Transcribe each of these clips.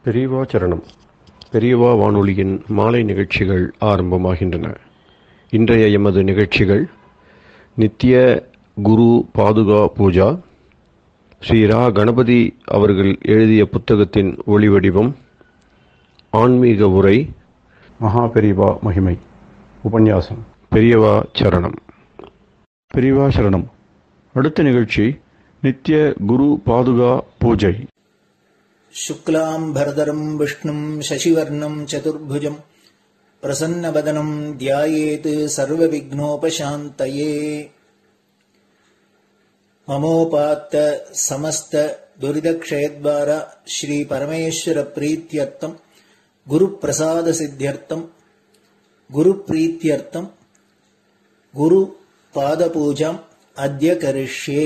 பெரியவா சரணம் பெரியவா வானொலியின் மாலை நிகழ்ச்சிகள் ஆரம்பமாகின்றன இன்றைய எமது நிகழ்ச்சிகள் நித்திய குரு பாதுகா பூஜா ஸ்ரீ ரா கணபதி அவர்கள் எழுதிய புத்தகத்தின் ஒளிவடிவம் ஆன்மீக உரை மகா பெரியவா மகிமை உபன்யாசம் பெரியவா சரணம் பெரியவா சரணம் அடுத்த நிகழ்ச்சி நித்திய குரு பாதுகா பூஜை शुक्लाम्भरधरम् विष्णुम् शशिवर्णम् चतुर्भुजम् प्रसन्नवदनम् ध्यायेत् सर्वविघ्नोपशान्तये ममोपात्त समस्त दुरिदक्षयद्वार श्रीपरमेश्वरप्रीत्यर्थम् गुरुप्रसादसिद्ध्यर्थम् गुरुप्रीत्यर्थम् गुरुपादपूजाम् अद्य करिष्ये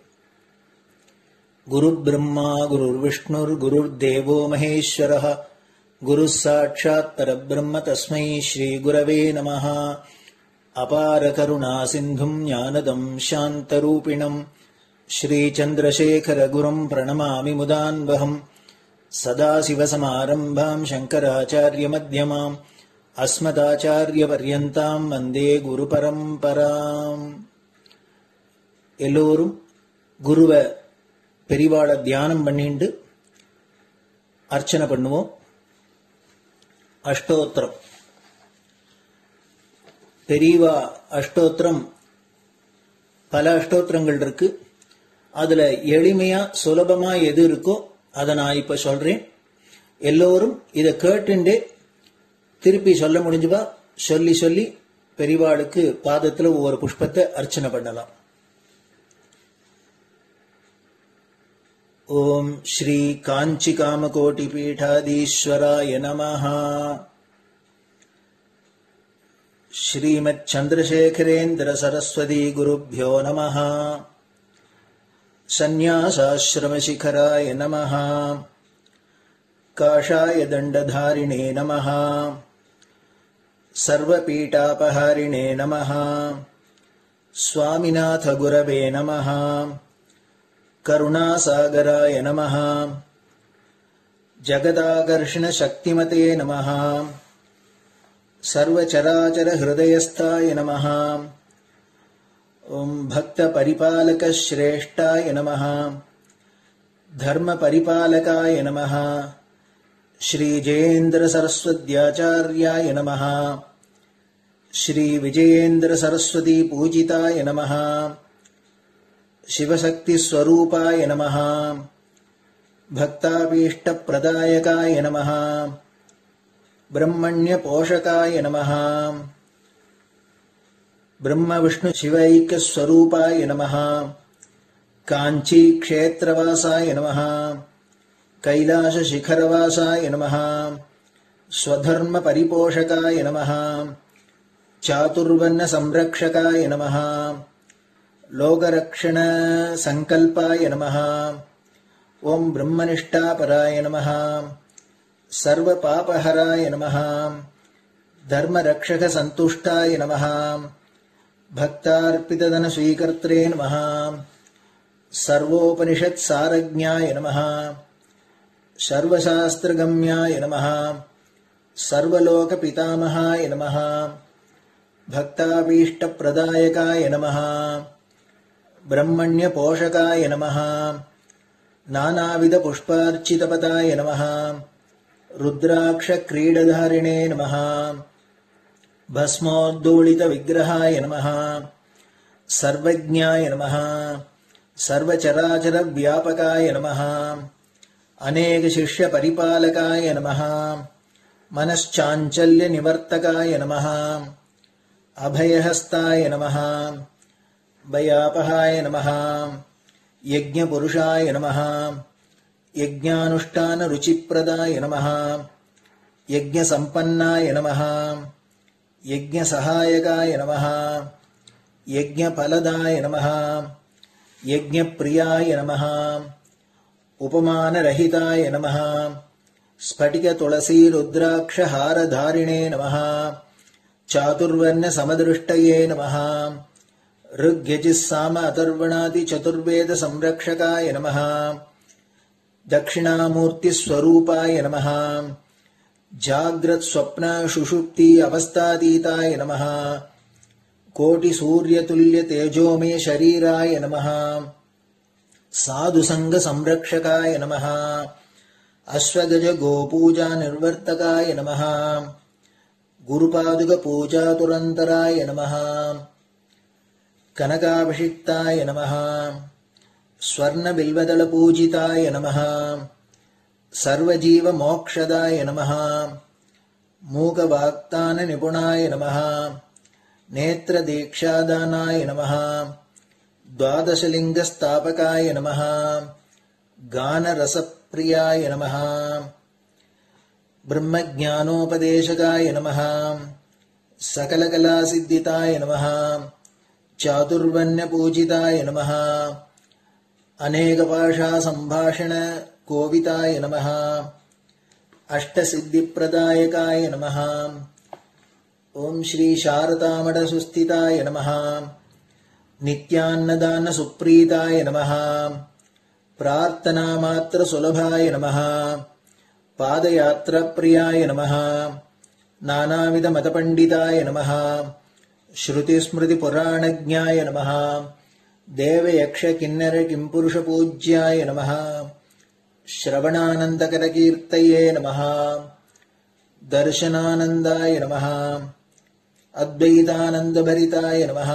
गुरुब्रह्मा गुरुर्विष्णुर्गुरुर्देवो महेश्वरः गुरुः साक्षात् परब्रह्म तस्मै श्रीगुरवे नमः अपारकरुणासिन्धुम् ज्ञानदम् शान्तरूपिणम् श्रीचन्द्रशेखरगुरुम् प्रणमामि मुदान्वहम् सदाशिवसमारम्भाम् शङ्कराचार्यमध्यमाम् अस्मदाचार्यपर्यन्ताम् वन्दे குருபரம்பராம் எல்லோரும் குருவை பெரிவாளை தியானம் பண்ணிண்டு அர்ச்சனை பண்ணுவோம் அஷ்டோத்திரம் பெரியவா அஷ்டோத்திரம் பல அஷ்டோத்திரங்கள் இருக்கு அதுல எளிமையா சுலபமா எது இருக்கோ அதை நான் இப்ப சொல்றேன் எல்லோரும் இதை கேட்டுண்டே திருப்பி சொல்ல முடிஞ்சுபா சொல்லி சொல்லி பெரிவாளுக்கு பாதத்துல ஒவ்வொரு புஷ்பத்தை அர்ச்சனை பண்ணலாம் ॐ श्रीकाञ्चिकामकोटिपीठाधीश्वराय नमः श्रीमच्छन्द्रशेखरेन्द्रसरस्वती नमः सन्न्यासाश्रमशिखराय नमः काषाय दण्डधारिणे नमः सर्वपीठापहारिणे नमः स्वामिनाथगुरवे नमः करुणासागराय नमः जगदाकर्षणशक्तिमते नमः सर्वचराचरहृदयस्थाय नमः ॐ भक्तपरिपालकश्रेष्ठाय नमः धर्मपरिपालकाय नमः श्रीजयेन्द्रसरस्वत्याचार्याय नमः श्रीविजयेन्द्रसरस्वतीपूजिताय नमः शिवशक्तिस्वरूपाय नमः भक्ताभीष्टप्रदायकाय नमः ब्रह्मण्यपोषकाय नमः ब्रह्मविष्णुशिवैक्यस्वरूपाय नमः काञ्चीक्षेत्रवासाय नमः कैलासशिखरवासाय नमः स्वधर्मपरिपोषकाय नमः चातुर्वर्णसंरक्षकाय नमः लोकरक्षणसङ्कल्पाय नमः ॐ ब्रह्मनिष्ठापराय नमः सर्वपापहराय नमः धर्मरक्षकसन्तुष्टाय नमः भक्तार्पितधनस्वीकर्त्रे नमः सर्वोपनिषत्सारज्ञाय नमः सर्वशास्त्रगम्याय नमः सर्वलोकपितामहाय नमः भक्ताभीष्टप्रदायकाय नमः ब्रह्मण्यपोषकाय नमः नानाविधपुष्पार्चितपदाय नमः रुद्राक्षक्रीडधारिणे नमः भस्मोद्दोलितविग्रहाय नमः सर्वज्ञाय नमः सर्वचराचरव्यापकाय नमः अनेकशिष्यपरिपालकाय नमः मनश्चाञ्चल्यनिवर्तकाय नमः अभयहस्ताय नमः भयापहाय नमः यज्ञपुरुषाय नमः यज्ञानुष्ठानरुचिप्रदाय नमः यज्ञसम्पन्नाय नमः यज्ञसहायकाय नमः यज्ञफलदाय नमः यज्ञप्रियाय नमः उपमानरहिताय नमः स्फटिकतुलसीरुद्राक्षहारधारिणे नमः चातुर्वर्णसमदृष्टये नमः ऋग्यजिस्साम अथर्वणादिचतुर्वेदसंरक्षकाय नमः दक्षिणामूर्तिस्वरूपाय नमः जाग्रत्स्वप्नशुषुप्ति अवस्थातीताय नमः कोटिसूर्यतुल्यतेजोमे शरीराय नमः साधुसङ्गसंरक्षकाय नमः अश्वगजगोपूजानिर्वर्तकाय नमः गुरुपादुकपूजातुरन्तराय नमः कनकाभिषिक्ताय नमः स्वर्णबिल्वदलपूजिताय नमः सर्वजीवमोक्षदाय नमः मूकवाक्ताननिपुणाय नमः नेत्रदीक्षादानाय नमः द्वादशलिङ्गस्थापकाय नमः गानरसप्रियाय नमः ब्रह्मज्ञानोपदेशकाय नमः सकलकलासिद्धिताय नमः चातुर्वण्यपूजिताय नमः अनेकभाषासम्भाषणकोविताय नमः अष्टसिद्धिप्रदायकाय नमः ॐ श्रीशारदामठसुस्थिताय नमः नित्यान्नदानसुप्रीताय नमः प्रार्थनामात्रसुलभाय नमः पादयात्राप्रियाय नमः नानाविधमतपण्डिताय नमः श्रुतिस्मृतिपुराणज्ञाय नमः देवयक्षकिन्नरकिम्पुरुषपूज्याय नमः श्रवणानन्दकरकीर्तये नमः दर्शनानन्दाय नमः अद्वैतानन्दभरिताय नमः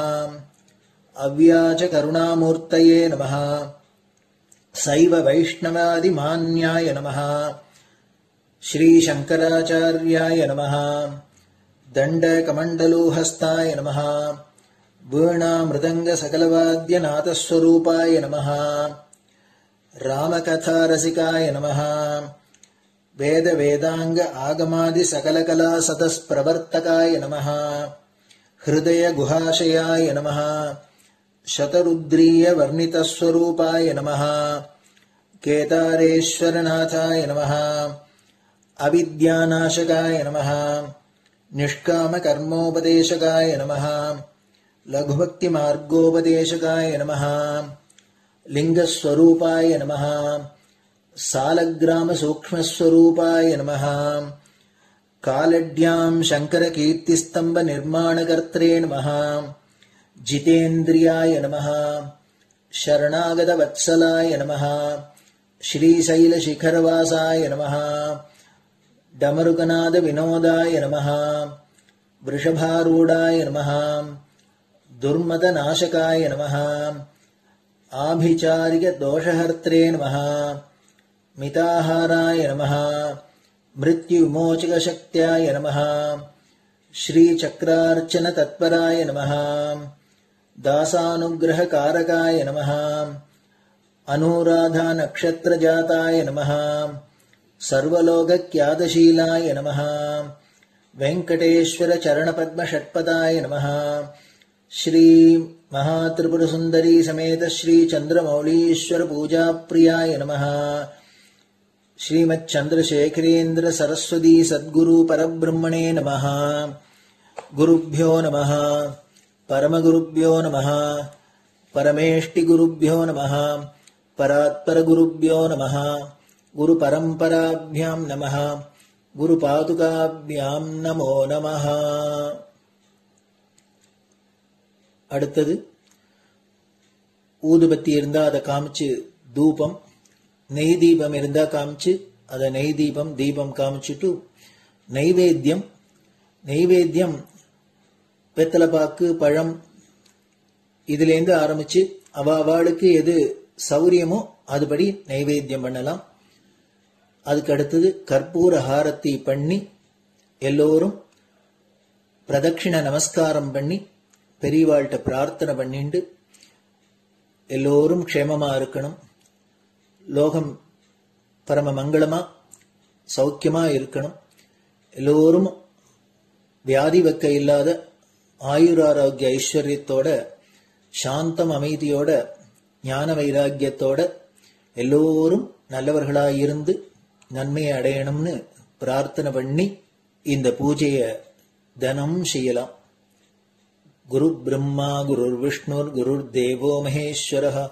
अव्याचकरुणामूर्तये नमः सैव वैष्णवादिमान्याय नमः श्रीशङ्कराचार्याय नमः दण्डकमण्डलोहस्ताय नमः वीणामृदङ्गसकलवाद्यनाथस्वरूपाय नमः रामकथारसिकाय नमः वेदवेदाङ्ग आगमादिसकलकलासतस्प्रवर्तकाय नमः हृदयगुहाशयाय नमः शतरुद्रीयवर्णितस्वरूपाय नमः केदारेश्वरनाथाय नमः अविद्यानाशकाय नमः निष्कामकर्मोपदेशकाय नमः लघुभक्तिमार्गोपदेशकाय नमः लिङ्गस्वरूपाय नमः सालग्रामसूक्ष्मस्वरूपाय नमः कालड्याम् शङ्करकीर्तिस्तम्भनिर्माणकर्त्रे नमः जितेन्द्रियाय नमः शरणागतवत्सलाय नमः श्रीशैलशिखरवासाय नमः डमरुकनादविनोदाय नमः वृषभारूढाय नमः दुर्मदनाशकाय नमः आभिचारिकदोषहर्त्रे नमः मिताहाराय नमः मृत्युविमोचकशक्त्याय नमः श्रीचक्रार्चनतत्पराय नमः दासानुग्रहकारकाय नमः अनुराधानक्षत्रजाताय नमः सर्वलोकक्यादशीलाय नमः वेङ्कटेश्वरचरणपद्मषट्पदाय नमः श्रीमहात्रिपुरसुन्दरी समेत श्रीचन्द्रमौलीश्वरपूजाप्रियाय नमः श्रीमच्चन्द्रशेखरेन्द्र सरस्वती सद्गुरु परब्रह्मणे नमः गुरुभ्यो नमः परमगुरुभ्यो नमः परमेष्टिगुरुभ्यो नमः परात्परगुरुभ्यो नमः गुरुपरम्पराभ्यां नमः குருபாதுகாபியாம் நமோ நமः அடுத்தது ஊதுபத்தி இருந்தா அதை காமிச்சு தூபம் நெய் தீபம் இருந்தா காமிச்சு அதை நெய் தீபம் தீபம் காமிச்சுட்டு நைவேத்தியம் நைவேத்தியம் வெத்தலைப்பாக்கு பழம் இதுலேருந்து ஆரம்பிச்சு அவ அவளுக்கு எது சௌரியமோ அதுபடி நைவேத்தியம் பண்ணலாம் அதுக்கு அடுத்தது கற்பூர ஹாரத்தி பண்ணி எல்லோரும் பிரதட்சிண நமஸ்காரம் பண்ணி பெரியவாள்கிட்ட பிரார்த்தனை பண்ணிண்டு எல்லோரும் க்ஷேமமா இருக்கணும் லோகம் பரம மங்களமா சௌக்கியமா இருக்கணும் எல்லோரும் வியாதி வெக்க இல்லாத ஆயுராரோக்கிய ஐஸ்வர்யத்தோட சாந்தம் அமைதியோட ஞான வைராக்கியத்தோட எல்லோரும் நல்லவர்களாய் இருந்து நன்மையை அடையணும்னு பிரார்த்தனை பண்ணி இந்த பூஜைய தினம் செய்யலாம் குரு பிரம்மா குருர் விஷ்ணுர் குருர் தேவோ மகேஸ்வர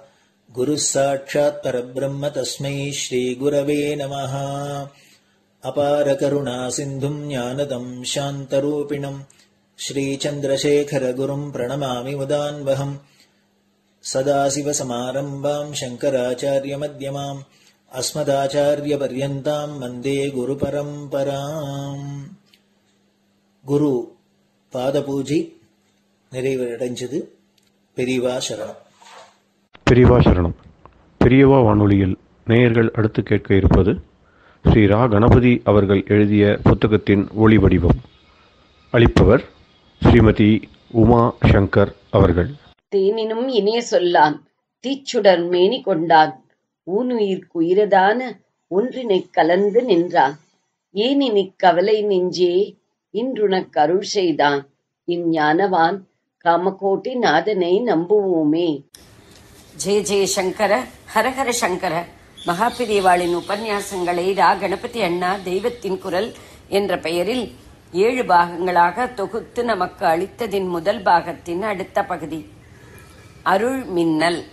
गुरुः साक्षात् परब्रह्म तस्मै श्रीगुरवे नमः अपारकरुणासिन्धुम् ज्ञानदम् शान्तरूपिणम् श्रीचन्द्रशेखरगुरुम् प्रणमामि मुदान्वहम् सदाशिवसमारम्भाम् शङ्कराचार्यमध्यमाम् अस्मदाचार्यपर्यन्ताम् वन्दे குருபரம்பராம் குரு பாதபூஜை நிறைவடைஞ்சது பெரியவா சரணம் பெரியவா சரணம் பெரியவா வானொலியில் நேயர்கள் அடுத்து கேட்க இருப்பது ஸ்ரீ ரா கணபதி அவர்கள் எழுதிய புத்தகத்தின் ஒளி வடிவம் அளிப்பவர் ஸ்ரீமதி உமா சங்கர் அவர்கள் தேனினும் இனிய சொல்லான் தீச்சுடர் மேனி கொண்டான் ஊனுயிர்க்கு உயிரதான ஒன்றினைக் கலந்து நின்றான் ஏனினிக் கவலை நெஞ்சே இன்றுனக் அருள் செய்தான் இஞ்ஞானவான் காமகோட்டி நாதனை நம்புவோமே ஜெய ஜெய சங்கர ஹரஹர சங்கர மகாபிரிவாளின் உபன்யாசங்களை ரா கணபதி அண்ணா தெய்வத்தின் குரல் என்ற பெயரில் ஏழு பாகங்களாக தொகுத்து நமக்கு அளித்ததின் முதல் பாகத்தின் அடுத்த பகுதி அருள் மின்னல்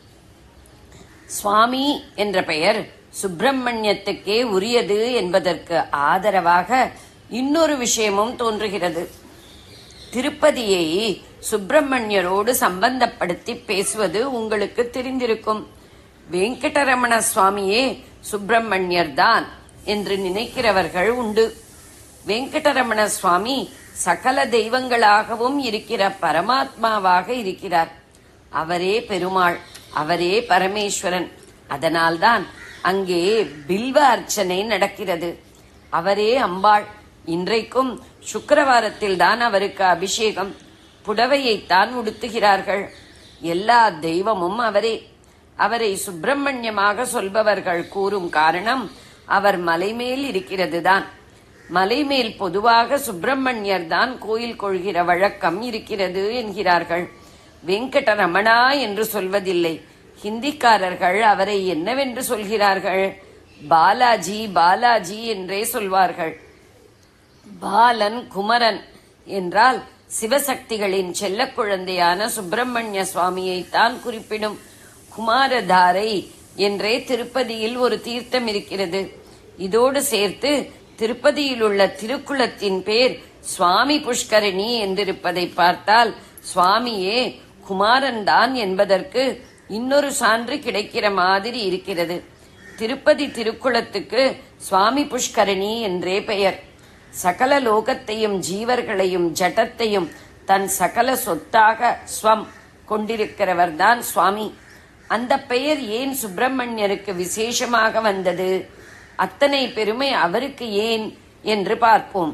சுவாமி என்ற பெயர் சுப்பிரமணியத்துக்கே உரியது என்பதற்கு ஆதரவாக இன்னொரு விஷயமும் தோன்றுகிறது திருப்பதியை சுப்பிரமணியரோடு சம்பந்தப்படுத்தி பேசுவது உங்களுக்கு தெரிந்திருக்கும் வெங்கடரமண சுவாமியே சுப்பிரமணியர் தான் என்று நினைக்கிறவர்கள் உண்டு வெங்கடரமண சுவாமி சகல தெய்வங்களாகவும் இருக்கிற பரமாத்மாவாக இருக்கிறார் அவரே பெருமாள் அவரே பரமேஸ்வரன் அதனால்தான் அங்கே பில்வ அர்ச்சனை நடக்கிறது அவரே அம்பாள் இன்றைக்கும் சுக்கிரவாரத்தில் தான் அவருக்கு அபிஷேகம் புடவையைத்தான் உடுத்துகிறார்கள் எல்லா தெய்வமும் அவரே அவரை சுப்பிரமணியமாக சொல்பவர்கள் கூறும் காரணம் அவர் மலைமேல் இருக்கிறது தான் மலைமேல் பொதுவாக சுப்பிரமணியர் தான் கோயில் கொள்கிற வழக்கம் இருக்கிறது என்கிறார்கள் வெங்கடரமணா என்று சொல்வதில்லை ஹிந்திக்காரர்கள் அவரை என்னவென்று சொல்கிறார்கள் பாலாஜி பாலாஜி என்றே சொல்வார்கள் பாலன் குமரன் என்றால் சிவசக்திகளின் செல்ல குழந்தையான சுப்பிரமணிய சுவாமியைத்தான் குறிப்பிடும் குமாரதாரை என்றே திருப்பதியில் ஒரு தீர்த்தம் இருக்கிறது இதோடு சேர்த்து திருப்பதியில் உள்ள திருக்குளத்தின் பேர் சுவாமி புஷ்கரணி என்றிருப்பதை பார்த்தால் சுவாமியே குமாரன் தான் என்பதற்கு இன்னொரு சான்று கிடைக்கிற மாதிரி இருக்கிறது திருப்பதி திருக்குளத்துக்கு சுவாமி புஷ்கரணி என்றே பெயர் சகல லோகத்தையும் ஜீவர்களையும் ஜட்டத்தையும் தன் சகல சொத்தாக ஸ்வம் கொண்டிருக்கிறவர் தான் சுவாமி அந்த பெயர் ஏன் சுப்பிரமணியருக்கு விசேஷமாக வந்தது அத்தனை பெருமை அவருக்கு ஏன் என்று பார்ப்போம்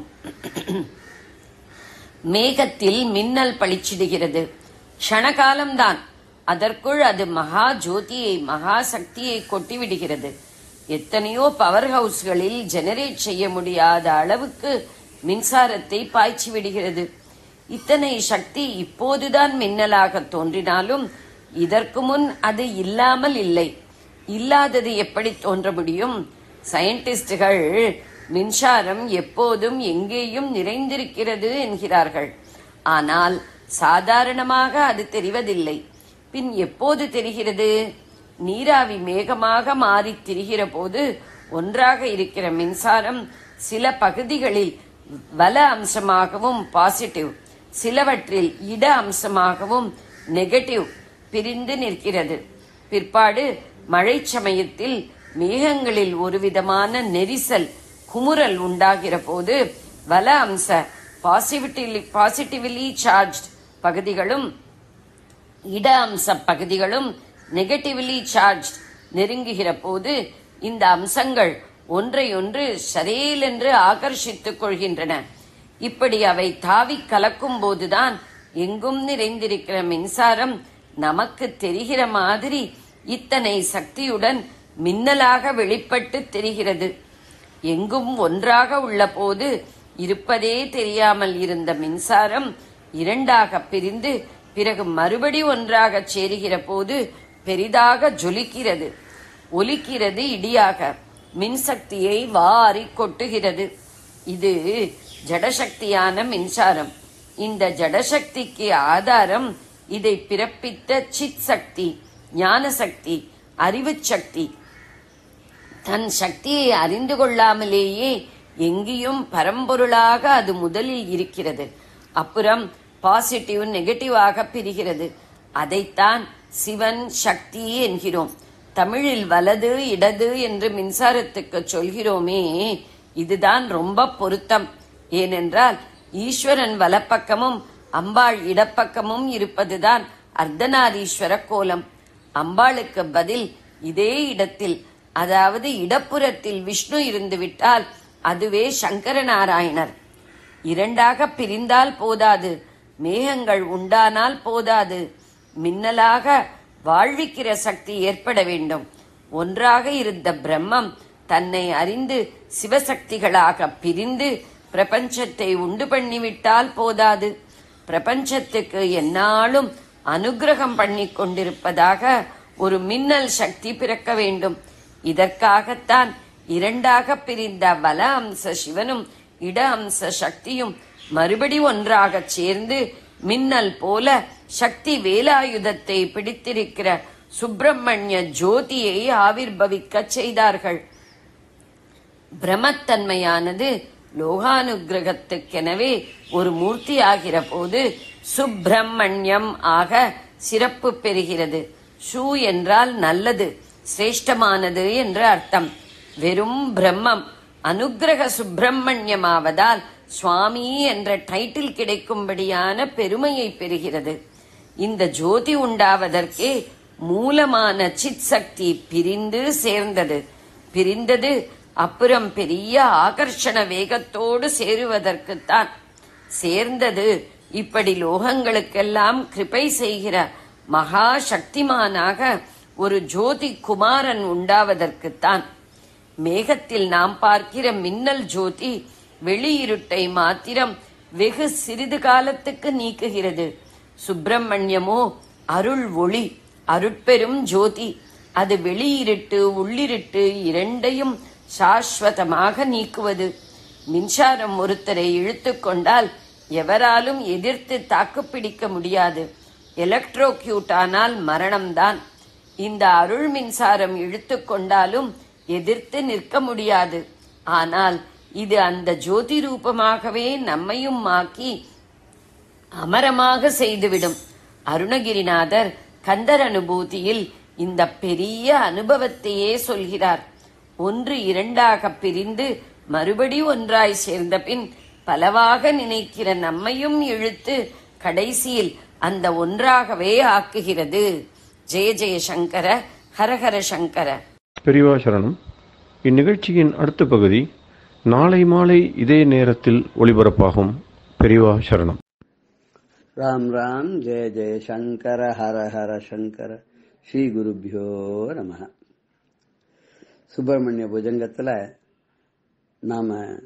மேகத்தில் மின்னல் பளிச்சிடுகிறது க்ஷணகாலம்தான் அதற்குள் அது மகா ஜோதியை மகா சக்தியை கொட்டிவிடுகிறது எத்தனையோ பவர் ஹவுஸ்களில் ஜெனரேட் செய்ய முடியாத அளவுக்கு மின்சாரத்தை பாய்ச்சி விடுகிறது இத்தனை சக்தி இப்போதுதான் மின்னலாக தோன்றினாலும் இதற்கு முன் அது இல்லாமல் இல்லை இல்லாதது எப்படி தோன்ற முடியும் சயின்டிஸ்டுகள் மின்சாரம் எப்போதும் எங்கேயும் நிறைந்திருக்கிறது என்கிறார்கள் ஆனால் சாதாரணமாக அது தெரிவதில்லை பின் எப்போது தெரிகிறது நீராவி மேகமாக மாறி திரிகிற போது ஒன்றாக இருக்கிற மின்சாரம் சில பகுதிகளில் வல அம்சமாகவும் பாசிட்டிவ் சிலவற்றில் இட அம்சமாகவும் நெகட்டிவ் பிரிந்து நிற்கிறது பிற்பாடு மழை சமயத்தில் மேகங்களில் ஒரு விதமான நெரிசல் குமுறல் உண்டாகிற போது வல அம்ச பாசிட்டிவ்லி பாசிட்டிவ்லி சார்ஜ் பகுதிகளும் இட அம்ச பகுதிகளும் நெகட்டிவ்லி சார்ஜ் நெருங்குகிற போது இந்த அம்சங்கள் ஒன்றையொன்று சரேலென்று ஆகர்ஷித்துக் கொள்கின்றன இப்படி அவை தாவி கலக்கும் போதுதான் எங்கும் நிறைந்திருக்கிற மின்சாரம் நமக்கு தெரிகிற மாதிரி இத்தனை சக்தியுடன் மின்னலாக வெளிப்பட்டு தெரிகிறது எங்கும் ஒன்றாக உள்ள போது இருப்பதே தெரியாமல் இருந்த மின்சாரம் இரண்டாக பிரிந்து பிறகு மறுபடி ஒன்றாக சேருகிற போது பெரிதாக ஜொலிக்கிறது ஒலிக்கிறது இடியாக மின்சக்தியை வாரி கொட்டுகிறது இது ஜடசக்தியான மின்சாரம் இந்த ஜடசக்திக்கு ஆதாரம் இதை பிறப்பித்த சித் சக்தி ஞான சக்தி அறிவு சக்தி தன் சக்தியை அறிந்து கொள்ளாமலேயே எங்கேயும் பரம்பொருளாக அது முதலில் இருக்கிறது அப்புறம் பாசிட்டிவ் நெகட்டிவாக பிரிகிறது அதைத்தான் சிவன் சக்தி என்கிறோம் தமிழில் வலது இடது என்று மின்சாரத்துக்கு சொல்கிறோமே இதுதான் ரொம்ப பொருத்தம் ஏனென்றால் ஈஸ்வரன் வலப்பக்கமும் அம்பாள் இடப்பக்கமும் இருப்பதுதான் அர்த்தநாரீஸ்வர கோலம் அம்பாளுக்கு பதில் இதே இடத்தில் அதாவது இடப்புறத்தில் விஷ்ணு இருந்துவிட்டால் அதுவே சங்கரநாராயணர் இரண்டாக பிரிந்தால் போதாது மேகங்கள் உண்டானால் போதாது மின்னலாக வாழ்விக்கிற சக்தி ஏற்பட வேண்டும் ஒன்றாக இருந்த பிரம்மம் தன்னை அறிந்து சிவசக்திகளாக பிரிந்து பிரபஞ்சத்தை உண்டு பண்ணிவிட்டால் போதாது பிரபஞ்சத்துக்கு எந்நாளும் அனுகிரகம் பண்ணி கொண்டிருப்பதாக ஒரு மின்னல் சக்தி பிறக்க வேண்டும் இதற்காகத்தான் இரண்டாக பிரிந்த வல அம்ச சிவனும் இட அம்ச சக்தியும் மறுபடி ஒன்றாகச் சேர்ந்து மின்னல் போல சக்தி வேலாயுதத்தை பிடித்திருக்கிற சுப்பிரமணிய ஜோதியை ஆவிர்பவிக்கச் செய்தார்கள் பிரமத்தன்மையானது லோகானுகிரகத்துக்கெனவே ஒரு மூர்த்தி ஆகிற போது சுப்பிரமணியம் ஆக சிறப்பு பெறுகிறது சு என்றால் நல்லது சிரேஷ்டமானது என்று அர்த்தம் வெறும் பிரம்மம் அனுகிரக சுப்பிரமணியமாவதால் சுவாமி என்ற டைட்டில் கிடைக்கும்படியான பெருமையை பெறுகிறது இந்த ஜோதி உண்டாவதற்கே மூலமான சித் சக்தி பிரிந்து சேர்ந்தது பிரிந்தது அப்புறம் பெரிய ஆகர்ஷண வேகத்தோடு சேருவதற்குத்தான் சேர்ந்தது இப்படி லோகங்களுக்கெல்லாம் கிருபை செய்கிற மகா சக்திமானாக ஒரு ஜோதி குமாரன் உண்டாவதற்குத்தான் மேகத்தில் நாம் பார்க்கிற மின்னல் ஜோதி வெளியிருட்டை மாத்திரம் வெகு சிறிது காலத்துக்கு நீக்குகிறது சுப்பிரமணியமோ அருள் ஒளி அருட்பெரும் ஜோதி அது வெளியிருட்டு உள்ளிருட்டு இரண்டையும் சாஸ்வதமாக நீக்குவது மின்சாரம் ஒருத்தரை இழுத்து கொண்டால் எவராலும் எதிர்த்து தாக்குப்பிடிக்க முடியாது எலக்ட்ரோக்யூட் ஆனால் மரணம்தான் இந்த அருள் மின்சாரம் இழுத்து கொண்டாலும் எதிர்த்து நிற்க முடியாது ஆனால் இது அந்த ஜோதி ரூபமாகவே நம்மையும் ஆக்கி அமரமாக செய்துவிடும் அருணகிரிநாதர் கந்தர் அனுபூதியில் இந்த பெரிய அனுபவத்தையே சொல்கிறார் ஒன்று இரண்டாக பிரிந்து மறுபடி ஒன்றாய் சேர்ந்த பின் பலவாக நினைக்கிற நம்மையும் இழுத்து கடைசியில் அந்த ஒன்றாகவே ஆக்குகிறது ஜெய ஜெய சங்கர ஹரஹர சங்கர பெரியவா சரணம் இந்நிகழ்ச்சியின் அடுத்த பகுதி நாளை மாலை இதே நேரத்தில் ஒளிபரப்பாகும் பெரியவா சரணம் ராம் ராம் ஜெய ஜெய சங்கர ஹர ஹர சங்கர ஸ்ரீ குருபியோ நம சுப்பிரமணிய புஜங்கத்துல நாம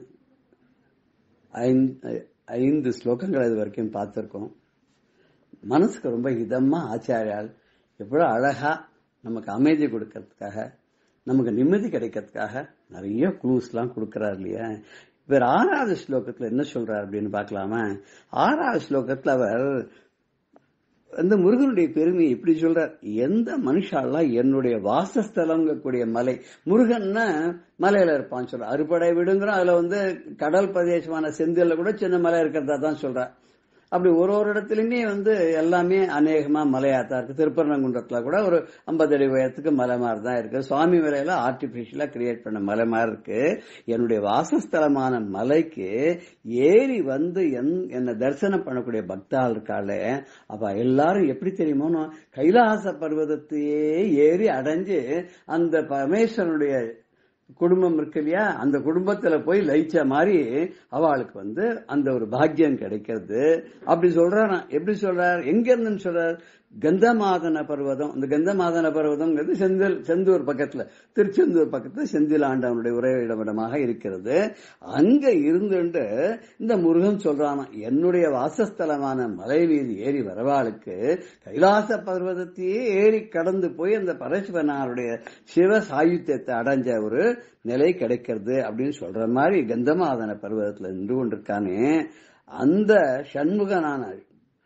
ஐந்து ஐந்து ஸ்லோகங்கள் இது வரைக்கும் பார்த்திருக்கோம் மனசுக்கு ரொம்ப இதமா ஆச்சாரியால் எவ்வளவு அழகா நமக்கு அமைதி கொடுக்கறதுக்காக நமக்கு நிம்மதி கிடைக்கிறதுக்காக நிறைய க்ளூஸ்லாம் கொடுக்கறாரு இல்லையா இவர் ஆறாவது ஸ்லோகத்துல என்ன சொல்றார் அப்படின்னு பார்க்கலாமா ஆறாவது ஸ்லோகத்துல அவர் அந்த முருகனுடைய பெருமையை இப்படி சொல்றார் எந்த மனுஷாலாம் என்னுடைய வாசஸ்தலங்கக்கூடிய மலை முருகன்னா மலையில இருப்பான்னு சொல்ற அறுபடை விடுங்கிறோம் அதுல வந்து கடல் பிரதேசமான செந்தில்ல கூட சின்ன மலை இருக்கிறதா தான் சொல்றார் அப்படி ஒரு ஒரு இடத்துலயுமே வந்து எல்லாமே அநேகமா மலையாத்தான் இருக்கு திருப்பரங்குன்றத்துல கூட ஒரு ஐம்பது அடி உயரத்துக்கு மலை மாதிரி தான் இருக்கு சுவாமி மலையில ஆர்டிபிஷியலா கிரியேட் பண்ண மலை மாதிரி இருக்கு என்னுடைய வாசஸ்தலமான மலைக்கு ஏறி வந்து என் என்னை தரிசனம் பண்ணக்கூடிய பக்தாள் இருக்காளே அவ எல்லாரும் எப்படி தெரியுமோ கைலாச பர்வதத்தையே ஏறி அடைஞ்சு அந்த பரமேஸ்வரனுடைய குடும்பம் இருக்கு இல்லையா அந்த குடும்பத்துல போய் லயிச்ச மாதிரி அவளுக்கு வந்து அந்த ஒரு பாக்கியம் கிடைக்கிறது அப்படி சொல்றாராம் எப்படி சொல்றார் எங்க இருந்துன்னு சொல்றார் கந்தமாதன பர்வதம் இந்த கந்தமாதன பர்வதம்ங்கிறது செந்தில் செந்தூர் பக்கத்துல திருச்செந்தூர் பக்கத்துல செந்தில் ஆண்டவனுடைய உரையிடமிடமாக இருக்கிறது அங்க இருந்துட்டு இந்த முருகன் சொல்றானாம் என்னுடைய வாசஸ்தலமான மலை மீது ஏறி வரவாளுக்கு கைலாச பர்வதத்தையே ஏறி கடந்து போய் அந்த பரசுவனாருடைய சிவ சாயுத்தியத்தை அடைஞ்ச ஒரு நிலை கிடைக்கிறது அப்படின்னு சொல்ற மாதிரி கந்தமாதன பர்வதத்துல நின்று கொண்டிருக்கானே அந்த சண்முகனான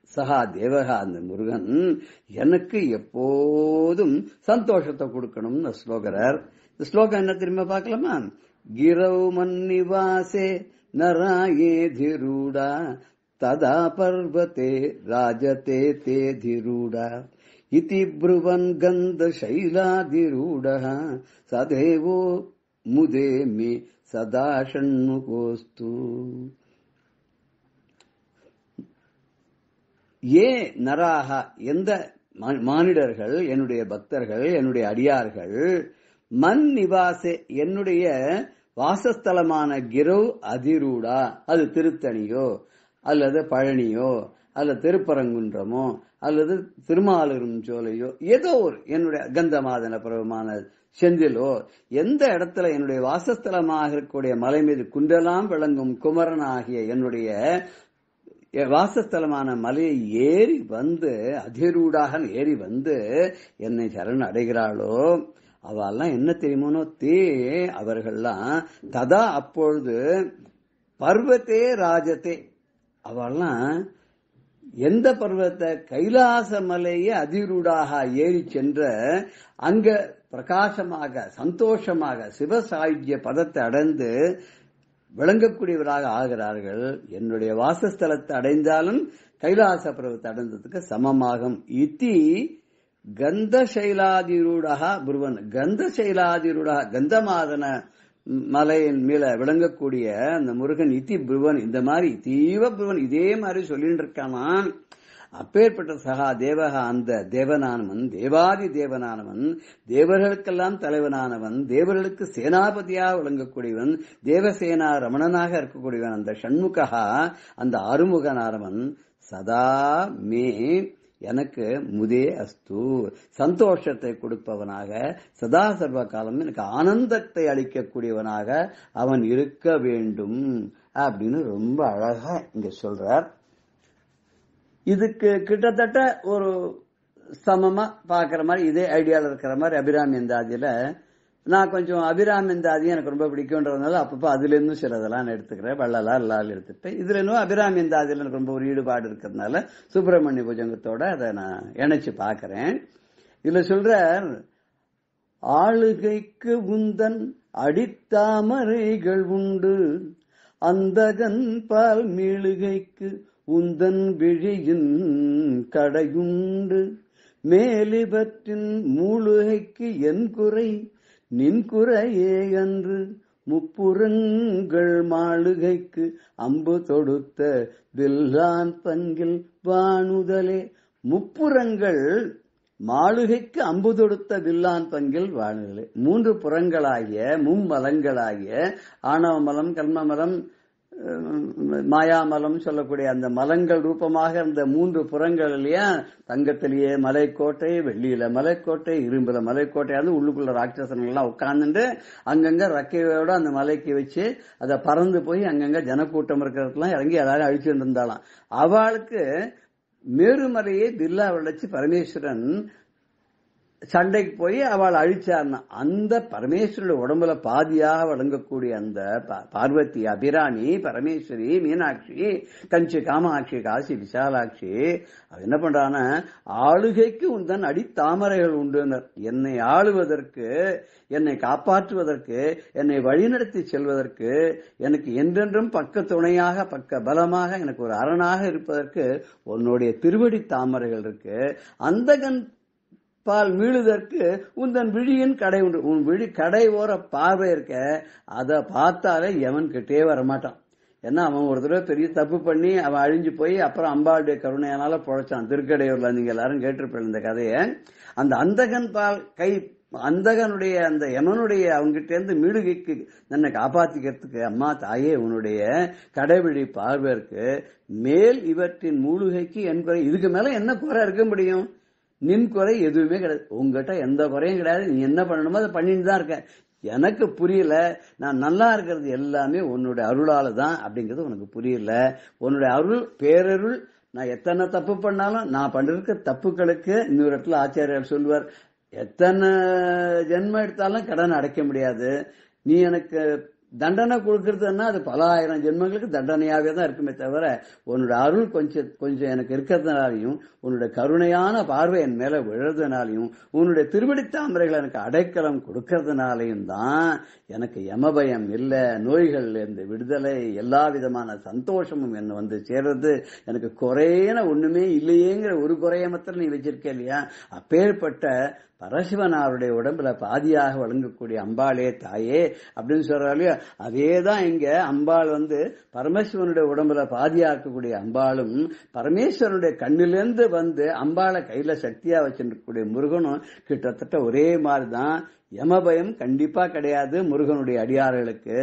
சகா தேவகா அந்த முருகன் எனக்கு எப்போதும் சந்தோஷத்தை கொடுக்கணும்னு ஸ்லோகரர் இந்த ஸ்லோகம் என்ன திரும்ப பார்க்கலாமா கிரவ் மன்னிவாசே நராயே திரூடா ததா பர்வதே ராஜதே தே திரூடா இதி ब्रुवन् गन्धशैलाधिरूढः सदैवो मुदे मे सदा षण्मुखोऽस्तु ஏ நராக எந்த மா- மானிடர்கள் என்னுடைய பக்தர்கள் என்னுடைய அடியார்கள் மண் நிவாசே என்னுடைய வாசஸ்தலமான கிரவ் அதிரூடா அது திருத்தணியோ அல்லது பழனியோ அல்லது திருப்பரங்குன்றமோ அல்லது திருமாலிருஞ்சோலையோ ஏதோ ஒரு என்னுடைய கந்தமாதன பருவமான செந்திலோ எந்த இடத்துல என்னுடைய வாசஸ்தலமாக இருக்கக்கூடிய மலை மீது குன்றெல்லாம் விளங்கும் குமரன் ஆகிய என்னுடைய என் வாசஸ்தலமான மலையை ஏறி வந்து அதிரூடாக ஏறி வந்து என்னை சரண் அடைகிறாளோ அவெல்லாம் என்ன தெரியுமோனோ தே அவர்கள்லாம் ததா அப்பொழுது பர்வத்தே ராஜத்தே அவெல்லாம் எந்த பர்வத்தை கைலாச மலையை அதிரூடாக ஏறி சென்ற அங்க பிரகாசமாக சந்தோஷமாக சிவசாயுஜ்ய பதத்தை அடைந்து விளங்கக்கூடியவராக ஆகிறார்கள் என்னுடைய வாசஸ்தலத்தை அடைந்தாலும் கைலாச பருவத்தை அடைந்ததுக்கு சமமாகும் இத்தி கந்த சைலாதிரூடா புருவன் கந்த சைலாதிரூடா கந்தமாதன மலையின் மேல விளங்கக்கூடிய அந்த முருகன் இத்தி புருவன் இந்த மாதிரி தீவ புருவன் இதே மாதிரி சொல்லிட்டு இருக்கானான் அப்பேற்பட்ட சகா தேவகா அந்த தேவனானவன் தேவாதி தேவனானவன் தேவர்களுக்கெல்லாம் தலைவனானவன் தேவர்களுக்கு சேனாபதியாக விளங்கக்கூடியவன் தேவசேனா ரமணனாக இருக்கக்கூடியவன் அந்த ஷண்முகா அந்த ஆறுமுகனானவன் சதா மே எனக்கு முதே அஸ்து சந்தோஷத்தை கொடுப்பவனாக சதா சர்வ காலம் எனக்கு ஆனந்தத்தை அளிக்கக்கூடியவனாக அவன் இருக்க வேண்டும் அப்படின்னு ரொம்ப அழகா இங்க சொல்றார் இதுக்கு கிட்டத்தட்ட ஒரு சமமா பாக்குற மாதிரி இதே ஐடியால இருக்கிற மாதிரி அபிராமி அந்தாதியில நான் கொஞ்சம் அபிராமி அந்தாதி எனக்கு ரொம்ப பிடிக்கும்ன்றதுனால அப்பப்போ அதுல இருந்தும் சிலதெல்லாம் நான் எடுத்துக்கிறேன் வள்ளலா எல்லாரும் எடுத்துட்டு இதுல இன்னும் அபிராமி அந்தாதியில எனக்கு ரொம்ப ஒரு ஈடுபாடு இருக்கிறதுனால சுப்பிரமணிய புஜங்கத்தோட அதை நான் இணைச்சு பாக்குறேன் இதுல சொல்ற ஆளுகைக்கு உந்தன் அடித்தாமரைகள் உண்டு அந்தகன் பால் மீளுகைக்கு உந்தன் விழியின் கடையுண்டு மேலிபற்றின் மூழுகைக்கு என் குறை நின் குறையே அன்று முப்புறங்கள் மாளுகைக்கு அம்பு தொடுத்த வில்லான் பங்கில் வாணுதலே முப்புறங்கள் மாளுகைக்கு அம்பு தொடுத்த வில்லான் பங்கில் வாணுதலே மூன்று புறங்களாகிய மும்மலங்களாகிய ஆணவ மலம் கர்மமலம் மாயாமலம் சொல்லக்கூடிய அந்த மலங்கள் ரூபமாக இருந்த மூன்று புறங்கள் இல்லையா தங்கத்திலேயே மலைக்கோட்டை வெள்ளியில மலைக்கோட்டை இரும்புல மலைக்கோட்டை அது உள்ளுக்குள்ள ராட்சசன்கள் எல்லாம் உட்கார்ந்துட்டு அங்கங்க ரக்கையோட அந்த மலைக்கு வச்சு அதை பறந்து போய் அங்கங்க ஜனக்கூட்டம் இருக்கிறதுலாம் இறங்கி எல்லாரும் அழிச்சுட்டு இருந்தாலாம் அவளுக்கு மேருமலையை பில்லா விளைச்சு பரமேஸ்வரன் சண்டைக்கு போய் அவள் அழிச்சார்னா அந்த பரமேஸ்வரோட உடம்புல பாதியாக வழங்கக்கூடிய அந்த பா- பார்வதி அபிராமி பரமேஸ்வரி மீனாட்சி கஞ்சி காமாட்சி காசி விசாலாட்சி அவ என்ன பண்றான்னா ஆளுகைக்கு உந்தன் அடி தாமரைகள் உண்டுனர் என்னை ஆளுவதற்கு என்னை காப்பாற்றுவதற்கு என்னை வழிநடத்தி செல்வதற்கு எனக்கு என்றென்றும் பக்க துணையாக பக்க பலமாக எனக்கு ஒரு அரணாக இருப்பதற்கு உன்னுடைய திருவடி தாமரைகள் இருக்கு அந்த பால் மீளுதற்கு உந்தன் விழியின் கடை உண்டு உன் விழி கடை ஓர பார்வை இருக்க அதை பார்த்தாலே எவன் கிட்டே வரமாட்டான் ஏன்னா அவன் ஒரு தடவை பெரிய தப்பு பண்ணி அவன் அழிஞ்சு போய் அப்புறம் அம்பாளுடைய கருணையானால பொழைச்சான் திருக்கடையூர்ல நீங்க எல்லாரும் கேட்டிருப்பீங்க இந்த கதையை அந்த அந்தகன் பால் கை அந்தகனுடைய அந்த யமனுடைய அவங்கிட்ட இருந்து மீடுகைக்கு தன்னை காப்பாத்திக்கிறதுக்கு அம்மா தாயே உன்னுடைய கடைவிழி பார்வை இருக்கு மேல் இவற்றின் மூலிகைக்கு என் குறை இதுக்கு மேல என்ன குறை இருக்க முடியும் நின் குறை எதுவுமே கிடையாது உங்ககிட்ட எந்த குறையும் கிடையாது நீ என்ன பண்ணணுமோ அதை பண்ணிட்டு தான் இருக்க எனக்கு புரியல நான் நல்லா இருக்கிறது எல்லாமே உன்னுடைய அருளால தான் அப்படிங்கிறது உனக்கு புரியல உன்னுடைய அருள் பேரருள் நான் எத்தனை தப்பு பண்ணாலும் நான் பண்ணிருக்க தப்புகளுக்கு இன்னொரு இடத்துல ஆச்சாரியார் சொல்லுவார் எத்தனை ஜென்மம் எடுத்தாலும் கடன் அடைக்க முடியாது நீ எனக்கு தண்டனை கொடுக்கறதுன்னா அது பல ஆயிரம் ஜென்மங்களுக்கு தண்டனையாவே தான் இருக்குமே தவிர உன்னோட அருள் கொஞ்சம் கொஞ்சம் எனக்கு இருக்கிறதுனாலையும் உன்னுடைய கருணையான பார்வை என் மேல விழுறதுனாலையும் உன்னுடைய திருவடி தாமரைகள் எனக்கு அடைக்கலம் கொடுக்கறதுனாலையும் தான் எனக்கு யமபயம் இல்ல நோய்கள்ல இருந்து விடுதலை எல்லா விதமான சந்தோஷமும் என்ன வந்து சேர்றது எனக்கு குறையன ஒண்ணுமே இல்லையேங்கிற ஒரு குறைய மாத்திரம் நீ வச்சிருக்க இல்லையா அப்பேற்பட்ட பரசிவனாருடைய உடம்புல பாதியாக வழங்கக்கூடிய அம்பாளே தாயே அப்படின்னு சொல்றாலையோ அதே தான் இங்க அம்பாள் வந்து பரமசிவனுடைய உடம்புல பாதியா இருக்கக்கூடிய அம்பாளும் பரமேஸ்வரனுடைய கண்ணிலிருந்து வந்து அம்பாளை கையில சக்தியா வச்சிருக்கக்கூடிய முருகனும் கிட்டத்தட்ட ஒரே மாதிரி தான் யமபயம் கண்டிப்பா கிடையாது முருகனுடைய அடியார்களுக்கு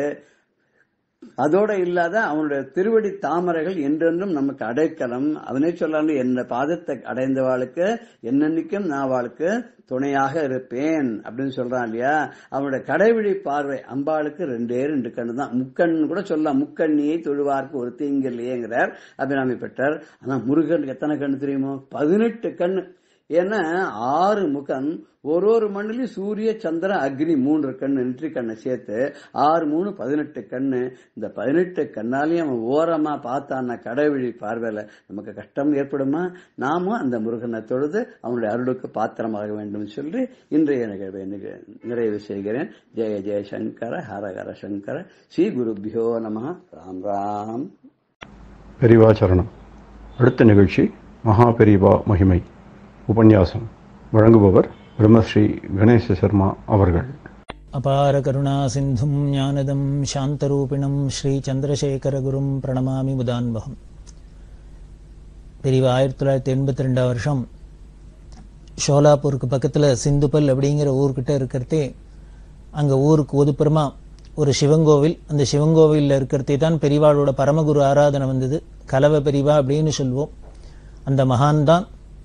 அதோட இல்லாத அவனுடைய திருவடி தாமரைகள் என்றென்றும் நமக்கு அடைக்கலம் அவனே சொல்லாங்க என்ன பாதத்தை அடைந்தவாளுக்கு என்னன்னைக்கும் நான் அவளுக்கு துணையாக இருப்பேன் அப்படின்னு சொல்றான் இல்லையா அவனுடைய கடைவிழி பார்வை அம்பாளுக்கு ரெண்டே ரெண்டு கண்ணு தான் முக்கண் கூட சொல்லலாம் முக்கண்ணியை தொழுவார்க்கு ஒரு தீங்கு இல்லையேங்கிறார் அபிராமி பெற்றார் ஆனா முருகன் எத்தனை கண்ணு தெரியுமோ பதினெட்டு கண்ணு ஏன்னா ஆறு முகம் ஒரு ஒரு மண்ணிலையும் சூரிய சந்திரன் அக்னி மூன்று கண்ணு நெற்றி கண்ணை சேர்த்து ஆறு மூணு பதினெட்டு கண்ணு இந்த பதினெட்டு கண்ணாலையும் அவன் ஓரமா பார்த்தான்னா கடைவழி பார்வையில நமக்கு கஷ்டம் ஏற்படுமா நாமும் அந்த முருகனை தொழுது அவனுடைய அருளுக்கு பாத்திரமாக வேண்டும் சொல்லி இன்றைய நிகழ்வை நிக- நிறைவு செய்கிறேன் ஜெய ஜெய சங்கர ஹரஹர சங்கர ஸ்ரீ குருபியோ நம ராம் ராம் பெரிவாச்சரணம் அடுத்த நிகழ்ச்சி மகா பெரிவா மகிமை உபன்யாசம் வழங்குபவர் பிரம்மஸ்ரீ கணேச சர்மா அவர்கள் அபார கருணா சிந்தும் ஞானதம் சாந்தரூபிணம் ஸ்ரீ சந்திரசேகரகுரும் பிரணமாமி முதான்பகம் பிரிவு ஆயிரத்தி தொள்ளாயிரத்தி எண்பத்தி ரெண்டாம் வருஷம் ஷோலாப்பூருக்கு பக்கத்தில் சிந்துபல் அப்படிங்கிற ஊர்கிட்ட இருக்கிறதே அங்கே ஊருக்கு ஒதுப்புறமா ஒரு சிவங்கோவில் அந்த சிவங்கோவிலில் இருக்கிறதே தான் பெரிவாளோட பரமகுரு ஆராதனை வந்தது கலவ பெரிவா அப்படின்னு சொல்வோம் அந்த மகான் தான்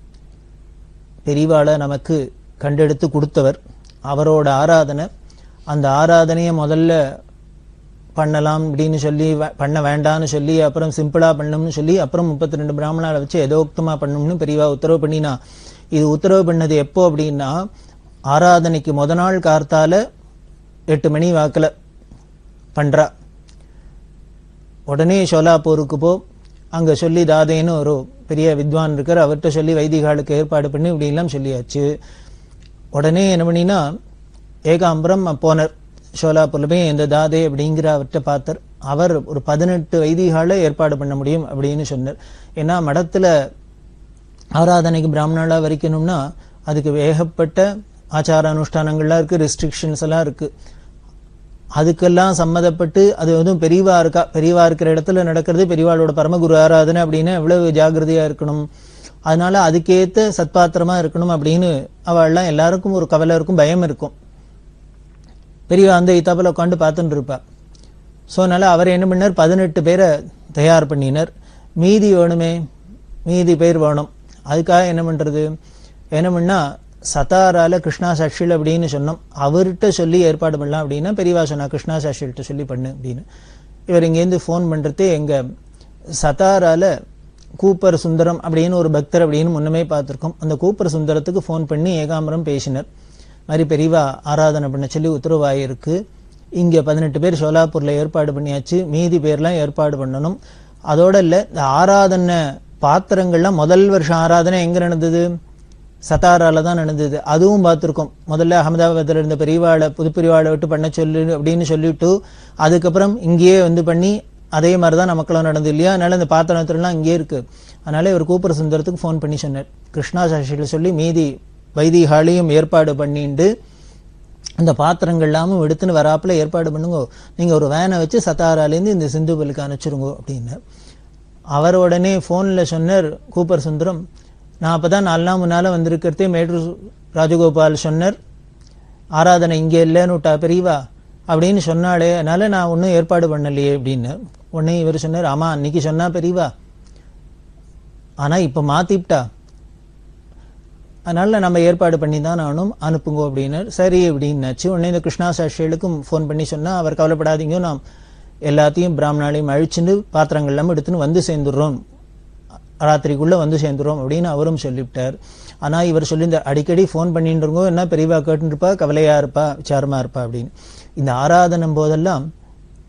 பெரிவாளை நமக்கு கண்டெடுத்து கொடுத்தவர் அவரோட ஆராதனை அந்த ஆராதனையை முதல்ல பண்ணலாம் அப்படின்னு சொல்லி வே- பண்ண வேண்டாம்னு சொல்லி அப்புறம் சிம்பிளா பண்ணணும்னு சொல்லி அப்புறம் முப்பத்தி ரெண்டு பிராமணால வச்சு எதோக்தமா பண்ணணும்னு பெரியவா உத்தரவு பண்ணினா இது உத்தரவு பண்ணது எப்போ அப்படின்னா ஆராதனைக்கு முத நாள் கார்த்தால எட்டு மணி வாக்குல பண்றா உடனே ஷோலாப்பூருக்கு போ அங்க சொல்லி தாதேன்னு ஒரு பெரிய வித்வான் இருக்கார் அவர்கிட்ட சொல்லி வைதிகாலுக்கு ஏற்பாடு பண்ணி இப்படி எல்லாம் சொல்லியாச்சு உடனே என்ன பண்ணினா ஏகாம்பரம் போனர் ஷோலாப்பூர்ல போய் இந்த தாதே அப்படிங்கிற அவர்கிட்ட பார்த்தார் அவர் ஒரு பதினெட்டு வைதிகால ஏற்பாடு பண்ண முடியும் அப்படின்னு சொன்னார் ஏன்னா மடத்துல ஆராதனைக்கு பிராமணாலா வரிக்கணும்னா அதுக்கு ஏகப்பட்ட ஆச்சார அனுஷ்டானங்கள்லாம் இருக்கு ரெஸ்ட்ரிக்ஷன்ஸ் எல்லாம் இருக்கு அதுக்கெல்லாம் சம்மதப்பட்டு அது வந்து பெரியவா இருக்கா பெரியவா இருக்கிற இடத்துல நடக்கிறது பெரியவாளோட பரமகுரு ஆராதனை அப்படின்னா எவ்வளவு ஜாகிரதையா இருக்கணும் அதனால அதுக்கேத்த சத்பாத்திரமா இருக்கணும் அப்படின்னு அவள்லாம் எல்லாருக்கும் ஒரு கவலை இருக்கும் பயம் இருக்கும் பெரியவா அந்த இத்தாப்பில் உட்காந்து பார்த்துட்டு இருப்பா ஸோ அதனால அவர் என்ன பண்ணார் பதினெட்டு பேரை தயார் பண்ணினார் மீதி வேணுமே மீதி பேர் வேணும் அதுக்காக என்ன பண்றது என்ன பண்ணா சதாரால கிருஷ்ணா சஷில் அப்படின்னு சொன்னோம் அவர்கிட்ட சொல்லி ஏற்பாடு பண்ணலாம் அப்படின்னா பெரியவா சொன்னா கிருஷ்ணா சஷில்கிட்ட சொல்லி பண்ணு அப்படின்னு இவர் இங்கேருந்து ஃபோன் பண்றதே எங்க சதாரால கூப்பர் சுந்தரம் அப்படின்னு ஒரு பக்தர் அப்படின்னு முன்னமே பார்த்திருக்கோம் அந்த கூப்பர் சுந்தரத்துக்கு ஃபோன் பண்ணி ஏகாம்பரம் பேசினர் மாதிரி பெரியவா ஆராதனை பண்ண சொல்லி உத்தரவாயிருக்கு இங்க பதினெட்டு பேர் சோலாப்பூர்ல ஏற்பாடு பண்ணியாச்சு மீதி பேர்லாம் ஏற்பாடு பண்ணணும் அதோட இல்ல இந்த ஆராதனை பாத்திரங்கள்லாம் முதல் வருஷம் ஆராதனை எங்க நடந்தது சத்தாரால தான் நடந்தது அதுவும் பார்த்திருக்கோம் முதல்ல அகமதாபாத்தில் இருந்த பெரியவாளை புது பெரியவாளை விட்டு பண்ண சொல்லு அப்படின்னு சொல்லிட்டு அதுக்கப்புறம் இங்கேயே வந்து பண்ணி அதே மாதிரி தான் நமக்கெல்லாம் நடந்தது இல்லையா அதனால இந்த பாத்திரத்துலாம் இங்கே இருக்கு அதனால இவர் கூப்பிட சுந்தரத்துக்கு ஃபோன் பண்ணி சொன்னார் கிருஷ்ணா சாஷியில் சொல்லி மீதி வைதிகாலையும் ஏற்பாடு பண்ணிண்டு அந்த பாத்திரங்கள் எல்லாமும் எடுத்துன்னு வராப்புல ஏற்பாடு பண்ணுங்க நீங்க ஒரு வேனை வச்சு சத்தாராலேருந்து இந்த சிந்துபலுக்கு அனுப்பிச்சிருங்க அப்படின்னு அவர் உடனே ஃபோனில் சொன்னார் கூப்பர் சுந்தரம் நான் அப்பதான் நாலு நாள் முன்னால வந்திருக்கிறதே மேட்டூர் ராஜகோபால் சொன்னார் ஆராதனை இங்கே இல்லைன்னு விட்டா பெரியவா அப்படின்னு சொன்னாலே அதனால நான் ஒன்றும் ஏற்பாடு பண்ணலையே அப்படின்னு உடனே இவர் சொன்னார் ஆமா அன்னைக்கு சொன்னா பெரியவா ஆனா இப்ப மாத்திவிட்டா அதனால நம்ம ஏற்பாடு பண்ணி தான் நானும் அனுப்புங்க அப்படின்னார் சரி அப்படின்னாச்சு உடனே இந்த கிருஷ்ணா சாஷிகளுக்கும் ஃபோன் பண்ணி சொன்னா அவர் கவலைப்படாதீங்க நாம் எல்லாத்தையும் பிராமணாலையும் அழிச்சுட்டு பாத்திரங்கள் எல்லாம் எடுத்துன்னு வந்து சேர்ந்துடுறோம் ராத்திரிக்குள்ள வந்து சேர்ந்துரும் அப்படின்னு அவரும் சொல்லிவிட்டார் ஆனா இவர் சொல்லியிருந்தார் அடிக்கடி ஃபோன் பண்ணிட்டு என்ன பெரியவா கேட்டுருப்பா கவலையா இருப்பா விசாரமா இருப்பா அப்படின்னு இந்த ஆராதனம் போதெல்லாம்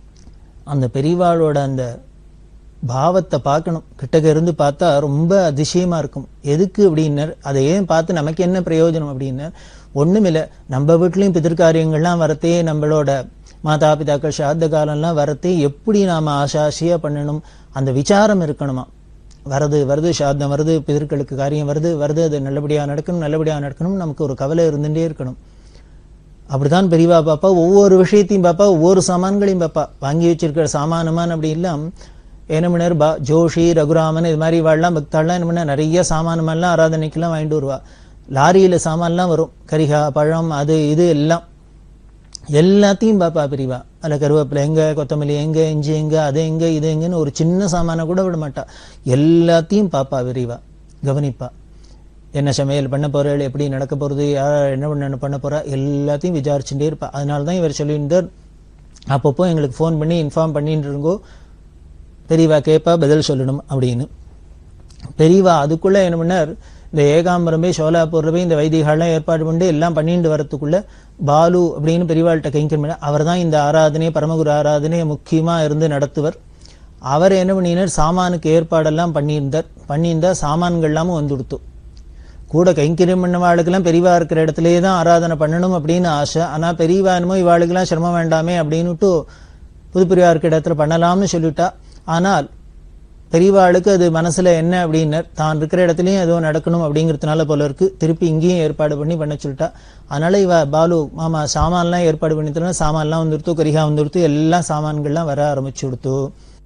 அந்த பெரியவாளோட அந்த பாவத்தை பார்க்கணும் கிட்டக்க இருந்து பார்த்தா ரொம்ப அதிசயமா இருக்கும் எதுக்கு அப்படின்னர் அதை ஏன் பார்த்து நமக்கு என்ன பிரயோஜனம் அப்படின்னர் ஒண்ணுமில்ல நம்ம வீட்லயும் பிதிர்காரியங்கள்லாம் வரத்தே நம்மளோட மாதா பிதாக்கள் சாத்த காலம்லாம் வரத்தே எப்படி நாம ஆசாசியா பண்ணணும் அந்த விசாரம் இருக்கணுமா வரது வருது சாத்தம் வருது பிதர்களுக்கு காரியம் வருது வருது அது நல்லபடியா நடக்கணும் நல்லபடியா நடக்கணும் நமக்கு ஒரு கவலை இருந்துட்டே இருக்கணும் அப்படிதான் பெரியவா பாப்பா ஒவ்வொரு விஷயத்தையும் பாப்பா ஒவ்வொரு சாமான்களையும் பாப்பா வாங்கி வச்சிருக்கிற சாமானமான் அப்படி எல்லாம் என்ன பண்ணார் பா ஜோஷி ரகுராமன் இது மாதிரி வாழலாம் பக்தாள்லாம் என்ன பண்ண நிறைய சாமானமெல்லாம் ஆராதனைக்கெல்லாம் வாங்கிட்டு வருவா லாரியில சாமான்லாம் வரும் கரிகா பழம் அது இது எல்லாம் எல்லாத்தையும் பாப்பா பிரிவா அதில் கருவேப்பிலை எங்க கொத்தமல்லி எங்க இஞ்சி எங்க அது எங்க இது எங்கன்னு ஒரு சின்ன சாமானை கூட விட மாட்டா எல்லாத்தையும் பாப்பா விரிவா கவனிப்பா என்ன சமையல் பண்ண போறாள் எப்படி நடக்க போறது யார் என்ன பண்ண பண்ண போறா எல்லாத்தையும் விசாரிச்சுட்டே இருப்பா அதனால தான் இவர் சொல்லியிருந்தார் அப்பப்போ எங்களுக்கு ஃபோன் பண்ணி இன்ஃபார்ம் பண்ணிட்டு இருங்கோ பெரியவா கேட்பா பதில் சொல்லணும் அப்படின்னு பெரியவா அதுக்குள்ள என்ன பண்ணார் இந்த ஏகாம்பரம் போய் சோலாப்பூர்ல போய் இந்த வைதிகாலாம் ஏற்பாடு பண்ணி எல்லாம் பண்ணிட்டு வரத்துக்குள்ள பாலு அப்படின்னு பெரியவாள்கிட்ட கைங்கர் பண்ண அவர் தான் இந்த ஆராதனை பரமகுரு ஆராதனையை முக்கியமா இருந்து நடத்துவர் அவர் என்ன பண்ணினார் சாமானுக்கு ஏற்பாடெல்லாம் பண்ணியிருந்தார் பண்ணியிருந்தா சாமான்கள் எல்லாமும் வந்து கொடுத்து கூட கைங்கரியம் பண்ணவாளுக்கெல்லாம் பெரியவா இருக்கிற இடத்துலயே தான் ஆராதனை பண்ணணும் அப்படின்னு ஆசை ஆனா பெரியவா என்னமோ இவாளுக்கெல்லாம் சிரமம் வேண்டாமே அப்படின்னுட்டு புது பெரியவா இருக்கிற இடத்துல பண்ணலாம்னு சொல்லிட்டா ஆனால் பெரியவாளுக்கு அது மனசுல என்ன அப்படின்னர் தான் இருக்கிற இடத்துலயும் ஏதோ நடக்கணும் அப்படிங்கிறதுனால போல இருக்கு திருப்பி இங்கேயும் ஏற்பாடு பண்ணி பண்ண சொல்லிட்டா அதனால இவ பாலு மாமா சாமான்லாம் ஏற்பாடு பண்ணி தரணும் சாமான்லாம் வந்துடுத்து கரிகா வந்துடுத்து எல்லாம் சாமான்கள்லாம் வர ஆரம்பிச்சு கொடுத்து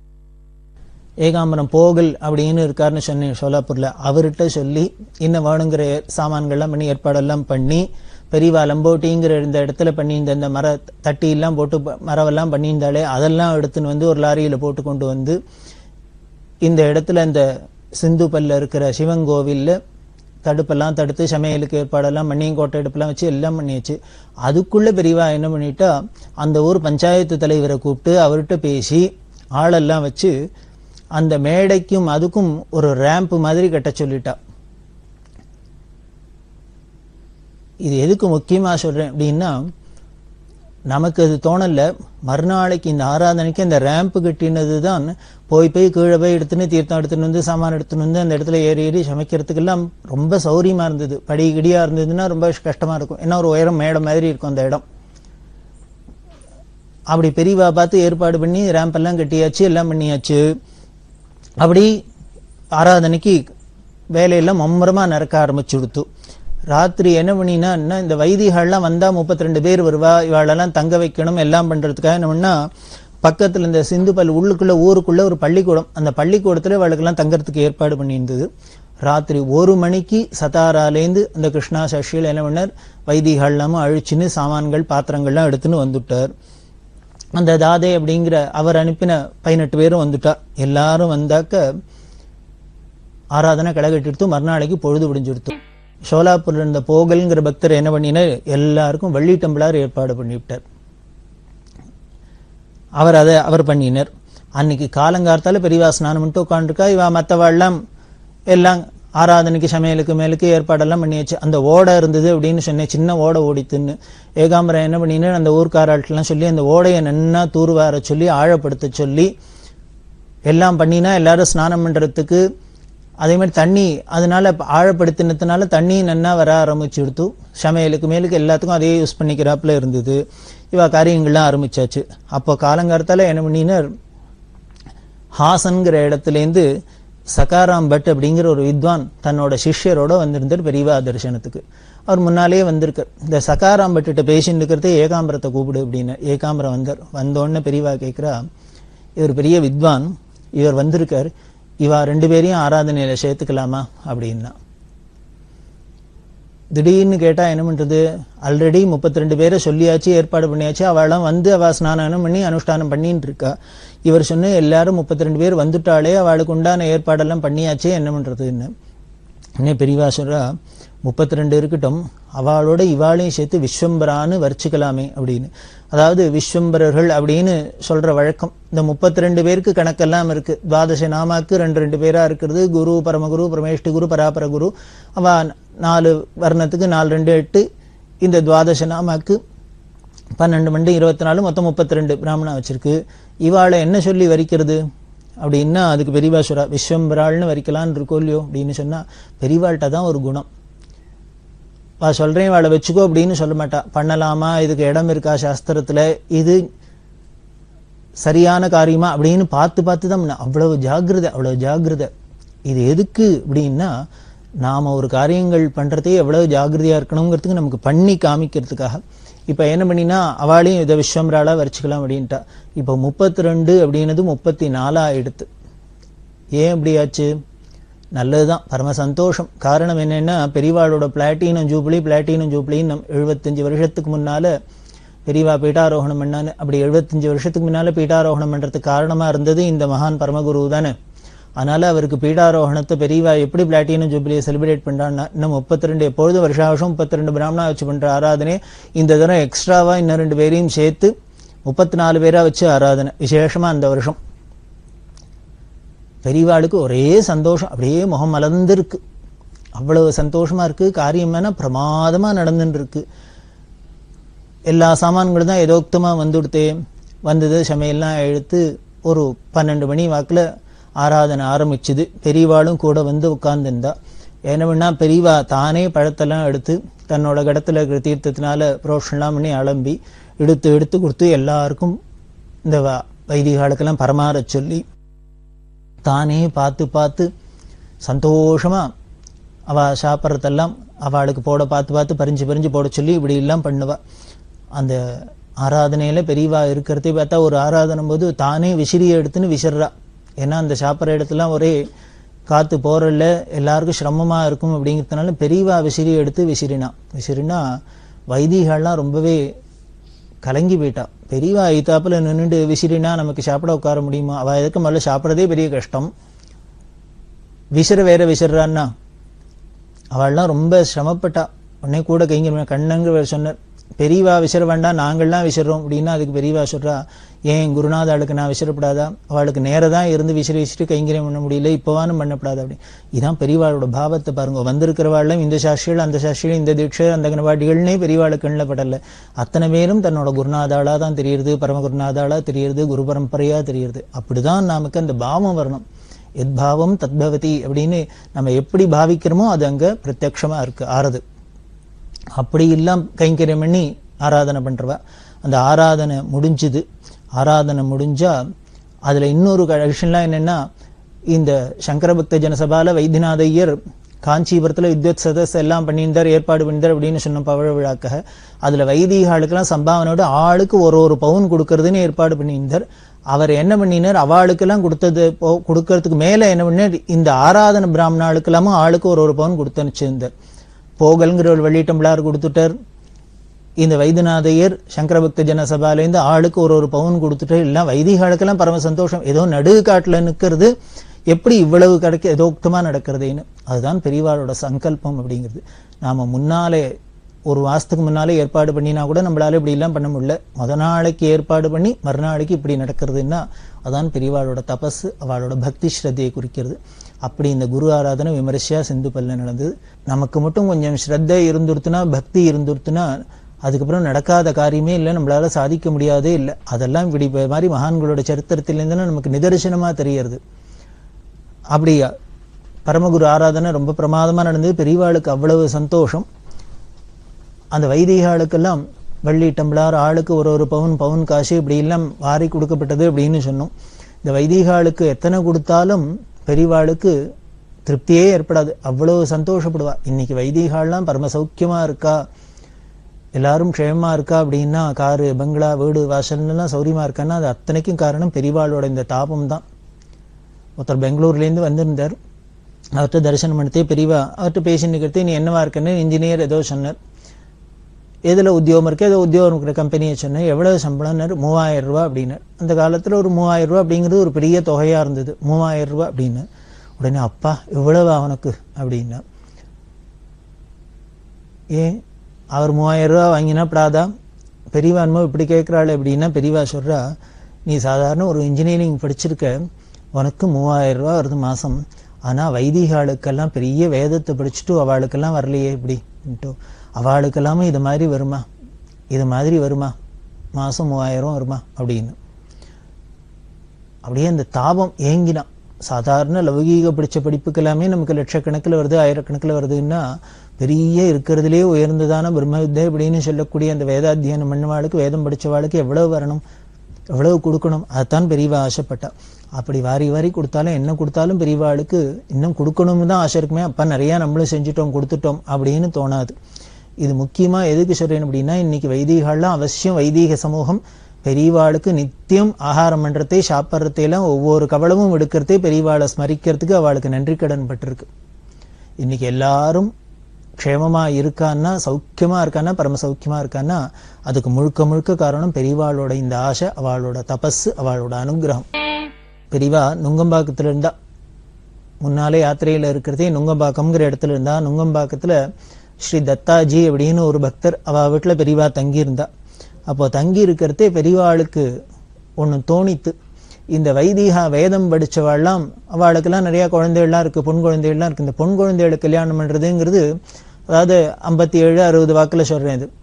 ஏகாம்பரம் போகல் அப்படின்னு இருக்காருன்னு சொன்னேன் சோலாப்பூர்ல அவர்கிட்ட சொல்லி இன்னும் வேணுங்கிற சாமான்கள்லாம் பண்ணி ஏற்பாடெல்லாம் பண்ணி பெரியவா லம்போட்டிங்கிற இந்த இடத்துல பண்ணியிருந்த இந்த மர தட்டி எல்லாம் போட்டு ப- மரவெல்லாம் பண்ணியிருந்தாலே அதெல்லாம் எடுத்துன்னு வந்து ஒரு லாரியில போட்டு கொண்டு வந்து இந்த இடத்துல இந்த சிந்து பல்ல இருக்கிற சிவன் கோவில்ல தடுப்பெல்லாம் தடுத்து சமையலுக்கு ஏற்பாடெல்லாம் பண்ணி கோட்டை அடுப்பெல்லாம் வச்சு எல்லாம் பண்ணியாச்சு அதுக்குள்ள பெரியவா என்ன பண்ணிட்டா அந்த ஊர் பஞ்சாயத்து தலைவரை கூப்பிட்டு அவர்கிட்ட பேசி ஆளெல்லாம் வச்சு அந்த மேடைக்கும் அதுக்கும் ஒரு ரேம்ப் மாதிரி கட்ட சொல்லிட்டா இது எதுக்கு முக்கியமா சொல்றேன் அப்படின்னா நமக்கு அது தோணல மறுநாளைக்கு இந்த ஆராதனைக்கு அந்த ரேம்ப் கட்டினது தான் போய் போய் கீழே போய் எடுத்துன்னு தீர்த்தம் எடுத்துன்னு வந்து சாமான் எடுத்துன்னு வந்து அந்த இடத்துல ஏறி ஏறி சமைக்கிறதுக்கெல்லாம் ரொம்ப சௌரியமா இருந்தது படி கிடியா இருந்ததுன்னா ரொம்ப கஷ்டமா இருக்கும் ஏன்னா ஒரு உயரம் மேடை மாதிரி இருக்கும் அந்த இடம் அப்படி பெரியவா பார்த்து ஏற்பாடு பண்ணி ரேம்ப் எல்லாம் கட்டியாச்சு எல்லாம் பண்ணியாச்சு அப்படி ஆராதனைக்கு வேலையெல்லாம் மும்முரமா நடக்க ஆரம்பிச்சு கொடுத்து ராத்திரி என்ன பண்ணினா என்ன இந்த வைதிகள்லாம் வந்தா முப்பத்தி ரெண்டு பேர் வருவா இவாளெல்லாம் தங்க வைக்கணும் எல்லாம் பண்றதுக்காக என்ன பண்ணா பக்கத்துல இந்த சிந்து பல் உள்ளுக்குள்ள ஊருக்குள்ள ஒரு பள்ளிக்கூடம் அந்த பள்ளிக்கூடத்துல இவாளுக்கெல்லாம் தங்கறதுக்கு ஏற்பாடு பண்ணியிருந்தது ராத்திரி ஒரு மணிக்கு சதாராலேந்து அந்த கிருஷ்ணா சஷ்டியில் என்ன பண்ணார் வைதிகள்லாமும் அழிச்சுன்னு சாமான்கள் பாத்திரங்கள்லாம் எடுத்துன்னு வந்துட்டார் அந்த தாதே அப்படிங்கிற அவர் அனுப்பின பதினெட்டு பேரும் வந்துட்டா எல்லாரும் வந்தாக்க ஆராதனை களைகட்டிடுத்து மறுநாளைக்கு பொழுது விடிஞ்சுடுத்து சோலாப்பூர்ல இருந்த போகல்ங்கிற பக்தர் என்ன பண்ணினார் எல்லாருக்கும் வெள்ளி டம்பிளார் ஏற்பாடு பண்ணிவிட்டார் அவர் அதை அவர் பண்ணினார் அன்னைக்கு காலங்கார்த்தால பெரியவா ஸ்நானம் பண்ணிட்டு உட்காந்துருக்கா இவா மற்றவாள்லாம் எல்லாம் ஆராதனைக்கு சமையலுக்கு மேலுக்கு ஏற்பாடெல்லாம் பண்ணியாச்சு அந்த ஓடை இருந்தது அப்படின்னு சொன்னேன் சின்ன ஓடை ஓடித்துன்னு ஏகாம்பரம் என்ன பண்ணின்னு அந்த ஊர்க்காராட்டெல்லாம் சொல்லி அந்த ஓடையை நன்னா தூர்வார சொல்லி ஆழப்படுத்த சொல்லி எல்லாம் பண்ணினா எல்லாரும் ஸ்நானம் பண்றதுக்கு அதே மாதிரி தண்ணி அதனால ஆழப்படுத்தினதுனால தண்ணி நன்னா வர ஆரம்பிச்சு எடுத்து சமையலுக்கு மேலுக்கு எல்லாத்துக்கும் அதே யூஸ் பண்ணிக்கிறாப்புல இருந்தது இவ காரியங்கள்லாம் ஆரம்பிச்சாச்சு அப்போ காலங்காலத்தால என்ன பண்ணினார் ஹாசன்கிற இடத்துலேருந்து சகாராம் பட் அப்படிங்கிற ஒரு வித்வான் தன்னோட சிஷ்யரோட வந்திருந்தார் பெரியவா தரிசனத்துக்கு அவர் முன்னாலேயே வந்திருக்கார் இந்த சகாராம் பட்டுட்ட பேசிட்டு இருக்கிறதே ஏகாம்பரத்தை கூப்பிடு அப்படின்னு ஏகாம்பரம் வந்தார் வந்தோடனே பெரியவா கேட்கிறா இவர் பெரிய வித்வான் இவர் வந்திருக்கார் இவா ரெண்டு பேரையும் ஆராதனையில சேர்த்துக்கலாமா அப்படின்னா திடீர்னு கேட்டா என்ன பண்றது ஆல்ரெடி முப்பத்தி ரெண்டு பேரை சொல்லியாச்சு ஏற்பாடு பண்ணியாச்சு அவளாம் வந்து அவ ஸ்நானம் பண்ணி அனுஷ்டானம் பண்ணிட்டு இருக்கா இவர் சொன்ன எல்லாரும் முப்பத்தி ரெண்டு பேர் வந்துட்டாலே அவளுக்கு உண்டான ஏற்பாடெல்லாம் பண்ணியாச்சே என்ன பண்றதுன்னு இன்னும் பெரியவா சொல்றா முப்பத்தி ரெண்டு இருக்கட்டும் அவளோட இவாளையும் சேர்த்து விஸ்வம்பரான்னு வர்ச்சிக்கலாமே அப்படின்னு அதாவது விஸ்வம்பரர்கள் அப்படின்னு சொல்ற வழக்கம் இந்த முப்பத்தி ரெண்டு பேருக்கு கணக்கெல்லாம் இருக்கு துவாதச நாமாக்கு ரெண்டு ரெண்டு பேரா இருக்கிறது குரு பரமகுரு பரமேஷ்டி குரு பராபர குரு அவ நாலு வர்ணத்துக்கு நாலு ரெண்டு எட்டு இந்த துவாதச நாமாக்கு பன்னெண்டு மண்டு இருபத்தி நாலு மொத்தம் முப்பத்தி ரெண்டு பிராமணா வச்சிருக்கு இவாளை என்ன சொல்லி வரிக்கிறது அப்படின்னா அதுக்கு பெரியவா சொல்றா விஸ்வம்பராள்னு வரிக்கலான்னு இருக்கோ இல்லையோ அப்படின்னு சொன்னா பெரியவாள்கிட்ட தான் ஒரு குணம் வா சொல்றேன் வாழை வச்சுக்கோ அப்படின்னு சொல்ல மாட்டா பண்ணலாமா இதுக்கு இடம் இருக்கா சாஸ்திரத்துல இது சரியான காரியமா அப்படின்னு பார்த்து பார்த்து தான் பண்ண- அவ்வளவு ஜாக்கிரதை அவ்வளவு ஜாக்கிரதை இது எதுக்கு அப்படின்னா நாம ஒரு காரியங்கள் பண்றதே எவ்வளவு ஜாக்கிரதையா இருக்கணுங்கிறதுக்கு நமக்கு பண்ணி காமிக்கிறதுக்காக இப்ப என்ன பண்ணினா அவளையும் இதை விஸ்வம்ராளா வரைச்சுக்கலாம் அப்படின்ட்டா இப்போ முப்பத்தி ரெண்டு அப்படின்னது முப்பத்தி நாலா எடுத்து ஏன் இப்படி ஆச்சு நல்லதுதான் பரம சந்தோஷம் காரணம் என்னன்னா பெரியவாளோட பிளாட்டினம் ஜூப்ளி பிளாட்டினம் ஜூப்ளின்னு நம் எழுபத்தஞ்சு வருஷத்துக்கு முன்னால பெரியவா பீட்டாரோகணம் பண்ணான்னு அப்படி எழுபத்தஞ்சு வருஷத்துக்கு முன்னால பீட்டாரோகணம் பண்றதுக்கு காரணமா இருந்தது இந்த மகான் பரமகுரு தானே அதனால அவருக்கு பீடாரோகணத்தை பெரியவா எப்படி பிளாட்டினம் ஜூப்ளியை செலிப்ரேட் பண்றான்னா இன்னும் முப்பத்தி ரெண்டு எப்பொழுதும் வருஷா வருஷம் முப்பத்தி ரெண்டு பிராமணா வச்சு பண்ற ஆராதனை இந்த தடவை எக்ஸ்ட்ராவா இன்னும் ரெண்டு பேரையும் சேர்த்து முப்பத்தி நாலு பேரா வச்சு ஆராதனை விசேஷமா அந்த வருஷம் பெரியவாளுக்கு ஒரே சந்தோஷம் அப்படியே முகம் மலர்ந்திருக்கு அவ்வளவு சந்தோஷமா இருக்கு காரியம் வேணா பிரமாதமா நடந்துட்டு இருக்கு எல்லா சாமான்களும் தான் எதோக்தமா வந்துடுத்தே வந்தது சமையல்லாம் எடுத்து ஒரு பன்னெண்டு மணி வாக்குல ஆராதனை ஆரம்பிச்சுது பெரியவாளும் கூட வந்து உட்கார்ந்துருந்தா என்ன பண்ணா பெரியவா தானே பழத்தெல்லாம் எடுத்து தன்னோட கடத்துல இருக்கிற தீர்த்தத்தினால புரோஷன்லாம் பண்ணி அலம்பி எடுத்து எடுத்து கொடுத்து எல்லாருக்கும் இந்த வ- வைதிகாலுக்கெல்லாம் பரமாறச் சொல்லி தானே பார்த்து பார்த்து சந்தோஷமா அவ சாப்பிட்றதெல்லாம் அவளுக்கு போட பார்த்து பார்த்து பறிஞ்சு பறிஞ்சு போட சொல்லி இப்படி எல்லாம் பண்ணுவா அந்த ஆராதனையில பெரியவா இருக்கிறதே பார்த்தா ஒரு ஆராதனை போது தானே விசிறியை எடுத்துன்னு விசிறா ஏன்னா அந்த சாப்பிட்ற இடத்துலாம் ஒரே காத்து போறல எல்லாருக்கும் சிரமமா இருக்கும் அப்படிங்கிறதுனால பெரியவா விசிறி எடுத்து விசிறினா விசிறினா வைதிகள்லாம் ரொம்பவே கலங்கி போயிட்டா பெரியவா ஐத்தாப்புல நின்னுட்டு விசிறினா நமக்கு சாப்பிட உட்கார முடியுமா அவ எதுக்கு முதல்ல சாப்பிட்றதே பெரிய கஷ்டம் விசிற வேற விசிறான்னா அவள்லாம் ரொம்ப சிரமப்பட்டா உடனே கூட கைங்க கண்ணங்க சொன்னார் பெரியவா விசிற வேண்டாம் நாங்கள்லாம் விசிறோம் அப்படின்னா அதுக்கு பெரியவா சொல்றா ஏன் குருநாத ஆளுக்கு நான் விசிறப்படாதா அவளுக்கு நேரா தான் இருந்து விசிறி விசிட்டு கைங்கரியம் பண்ண முடியல இப்பவானும் பண்ணப்படாதா அப்படி இதான் பெரியவாளோட பாவத்தை பாருங்க வந்திருக்கிறவாள்லாம் இந்த சாஸ்திரிகள் அந்த சாஸ்திரிகள் இந்த தீட்சை அந்த கணவாடிகள்னே பெரியவாளுக்கு கண்ணில் படல அத்தனை பேரும் தன்னோட குருநாதாளா தான் தெரியுது பரம குருநாதாளா தெரியுது குரு பரம்பரையா தெரியுது அப்படிதான் நமக்கு அந்த பாவம் வரணும் எத்பாவம் தத்பவதி அப்படின்னு நம்ம எப்படி பாவிக்கிறோமோ அது அங்க பிரத்யக்ஷமா இருக்கு ஆறுது அப்படி எல்லாம் கைங்கரியம் பண்ணி ஆராதனை பண்றவ அந்த ஆராதனை முடிஞ்சுது ஆராதனை முடிஞ்சா அதுல இன்னொரு விஷயம்லாம் என்னன்னா இந்த சங்கரபக்த ஜனசபால வைத்தியநாத ஐயர் காஞ்சிபுரத்துல வித்வத் சதஸ் எல்லாம் பண்ணியிருந்தார் ஏற்பாடு பண்ணியிருந்தார் அப்படின்னு சொன்ன பவழ விழாக்காக அதுல வைதிகாளுக்கெல்லாம் சம்பாவனோட ஆளுக்கு ஒரு ஒரு பவுன் கொடுக்கறதுன்னு ஏற்பாடு பண்ணியிருந்தார் அவர் என்ன பண்ணினார் அவளுக்கெல்லாம் கொடுத்தது போ- கொடுக்கறதுக்கு மேல என்ன பண்ணார் இந்த ஆராதனை பிராமணாளுக்கெல்லாமும் ஆளுக்கு ஒரு ஒரு பவுன் கொடுத்து அனுப்பிச்சிருந்தார் போகல்ங்கிற ஒரு வெள்ளி டம்ளார் கொடுத்துட்டார் இந்த வைத்தியநாதையர் சங்கரபக்த ஜனசபாலேருந்து ஆளுக்கு ஒரு ஒரு பவுன் கொடுத்துட்டு எல்லாம் வைதிகாளுக்கெல்லாம் பரம சந்தோஷம் ஏதோ நடுக்காட்டுல நிக்கிறது எப்படி இவ்வளவு கிடைக்க எதோக்தமா நடக்கிறதுன்னு அதுதான் பெரியவாளோட சங்கல்பம் அப்படிங்கிறது நாம முன்னாலே ஒரு மாசத்துக்கு முன்னாலே ஏற்பாடு பண்ணினா கூட நம்மளால இப்படி எல்லாம் பண்ண முடியல முத நாளைக்கு ஏற்பாடு பண்ணி மறுநாளைக்கு இப்படி நடக்கிறதுன்னா அதான் பெரியவாளோட தபஸ் அவளோட பக்தி ஸ்ரத்தையை குறிக்கிறது அப்படி இந்த குரு ஆராதனை விமரிசையா சிந்து பல்ல நடந்தது நமக்கு மட்டும் கொஞ்சம் ஸ்ரத்தை இருந்துருத்துனா பக்தி இருந்துருத்துனா அதுக்கப்புறம் நடக்காத காரியமே இல்லை நம்மளால சாதிக்க முடியாதே இல்லை அதெல்லாம் இப்படி இப்ப மாதிரி மகான்களோட சரித்திரத்திலேருந்து நமக்கு நிதர்சனமா தெரியறது அப்படியா பரமகுரு ஆராதனை ரொம்ப பிரமாதமா நடந்தது பெரியவாளுக்கு அவ்வளவு சந்தோஷம் அந்த வைதிகாளுக்கெல்லாம் வெள்ளி டம்ளார் ஆளுக்கு ஒரு ஒரு பவுன் பவுன் காசு இப்படி எல்லாம் வாரி கொடுக்கப்பட்டது அப்படின்னு சொன்னோம் இந்த வைதிகாளுக்கு எத்தனை கொடுத்தாலும் பெரியவாளுக்கு திருப்தியே ஏற்படாது அவ்வளவு சந்தோஷப்படுவா இன்னைக்கு வைதிகாலாம் பரம சௌக்கியமா இருக்கா எல்லாரும் க்ஷேமமா இருக்கா அப்படின்னா காரு பங்களா வீடு வாசல்லாம் சௌரியமா இருக்கான்னா அது அத்தனைக்கும் காரணம் பெரியவாளோட இந்த தாபம் தான் ஒருத்தர் பெங்களூர்லேருந்து வந்திருந்தார் அவர்கிட்ட தரிசனம் பண்ணிட்டே பெரியவா அவர்கிட்ட பேசினுக்கிறதே நீ என்னவா இருக்கன்னு இன்ஜினியர் ஏதோ சொன்னார் எதுல உத்தியோகம் இருக்கு ஏதோ உத்தியோகம் இருக்கிற கம்பெனியை சொன்னேன் எவ்வளவு சம்பளம்னாரு மூவாயிரம் ரூபாய் அப்படின்னார் அந்த காலத்துல ஒரு மூவாயிரம் ரூபாய் அப்படிங்கிறது ஒரு பெரிய தொகையா இருந்தது மூவாயிரம் ரூபாய் அப்படின்னு உடனே அப்பா இவ்வளவு அவனுக்கு அப்படின்னா ஏன் அவர் மூவாயிரம் ரூபாய் வாங்கினா படாதா பெரியவா என்னமோ இப்படி கேட்கிறாள் அப்படின்னா பெரியவா சொல்றா நீ சாதாரண ஒரு இன்ஜினியரிங் படிச்சிருக்க உனக்கு மூவாயிரம் ரூபாய் வருது மாசம் ஆனா வைதிகாளுக்கெல்லாம் பெரிய வேதத்தை படிச்சுட்டு அவளுக்கெல்லாம் வரலையே இப்படி அவளுக்கெல்லாமே இது மாதிரி வருமா இது மாதிரி வருமா மாசம் மூவாயிரம் வருமா அப்படின்னு அப்படியே அந்த தாபம் ஏங்கினான் சாதாரண லௌகீக படிச்ச படிப்புக்கு எல்லாமே நமக்கு லட்சக்கணக்கில் வருது ஆயிரக்கணக்கில் வருதுன்னா பெரிய இருக்கிறதுலே உயர்ந்ததான பிரம்ம வித்தை அப்படின்னு சொல்லக்கூடிய அந்த வேதாத்தியனம் பண்ணவாளுக்கு வேதம் படிச்சவாளுக்கு எவ்வளவு வரணும் எவ்வளவு கொடுக்கணும் அதைத்தான் பெரியவா ஆசைப்பட்டா அப்படி வாரி வாரி கொடுத்தாலும் என்ன கொடுத்தாலும் பெரியவாளுக்கு இன்னும் கொடுக்கணும்னு தான் ஆசை இருக்குமே அப்பா நிறைய நம்மளும் செஞ்சுட்டோம் கொடுத்துட்டோம் அப்படின்னு தோணாது இது முக்கியமா எதுக்கு சொல்றேன் அப்படின்னா இன்னைக்கு வைதிகெல்லாம் அவசியம் வைதீக சமூகம் பெரியவாளுக்கு நித்தியம் ஆகாரம் பண்றதே சாப்பிட்றதையெல்லாம் ஒவ்வொரு கவலமும் எடுக்கிறதே பெரியவாளை ஸ்மரிக்கிறதுக்கு அவளுக்கு நன்றி கடன் பட்டிருக்கு இன்னைக்கு எல்லாரும் க்ஷேமமா இருக்கான்னா சௌக்கியமா இருக்கான்னா பரம சௌக்கியமா இருக்கான்னா அதுக்கு முழுக்க முழுக்க காரணம் பெரியவாளோட இந்த ஆசை அவளோட தபஸ் அவளோட அனுகிரகம் பெரியவா நுங்கம்பாக்கத்துல இருந்தா முன்னாலே யாத்திரையில இருக்கிறதே நுங்கம்பாக்கம்ங்கிற இடத்துல இருந்தா நுங்கம்பாக்கத்துல ஸ்ரீ தத்தாஜி அப்படின்னு ஒரு பக்தர் அவ வீட்டுல பெரியவா தங்கி இருந்தா அப்போ தங்கி இருக்கிறதே பெரியவாளுக்கு ஒண்ணு தோணித்து இந்த வைதிகா வேதம் படிச்சவாள்லாம் அவளுக்கெல்லாம் நிறைய குழந்தைகள்லாம் இருக்கு பொன் குழந்தைகள்லாம் இருக்கு இந்த பொன் குழந்தைகளுக்கு கல்யாணம் பண்றதுங்கிறது அதாவது ஐம்பத்தி ஏழு அறுபது வாக்குல சொல்றேன் இது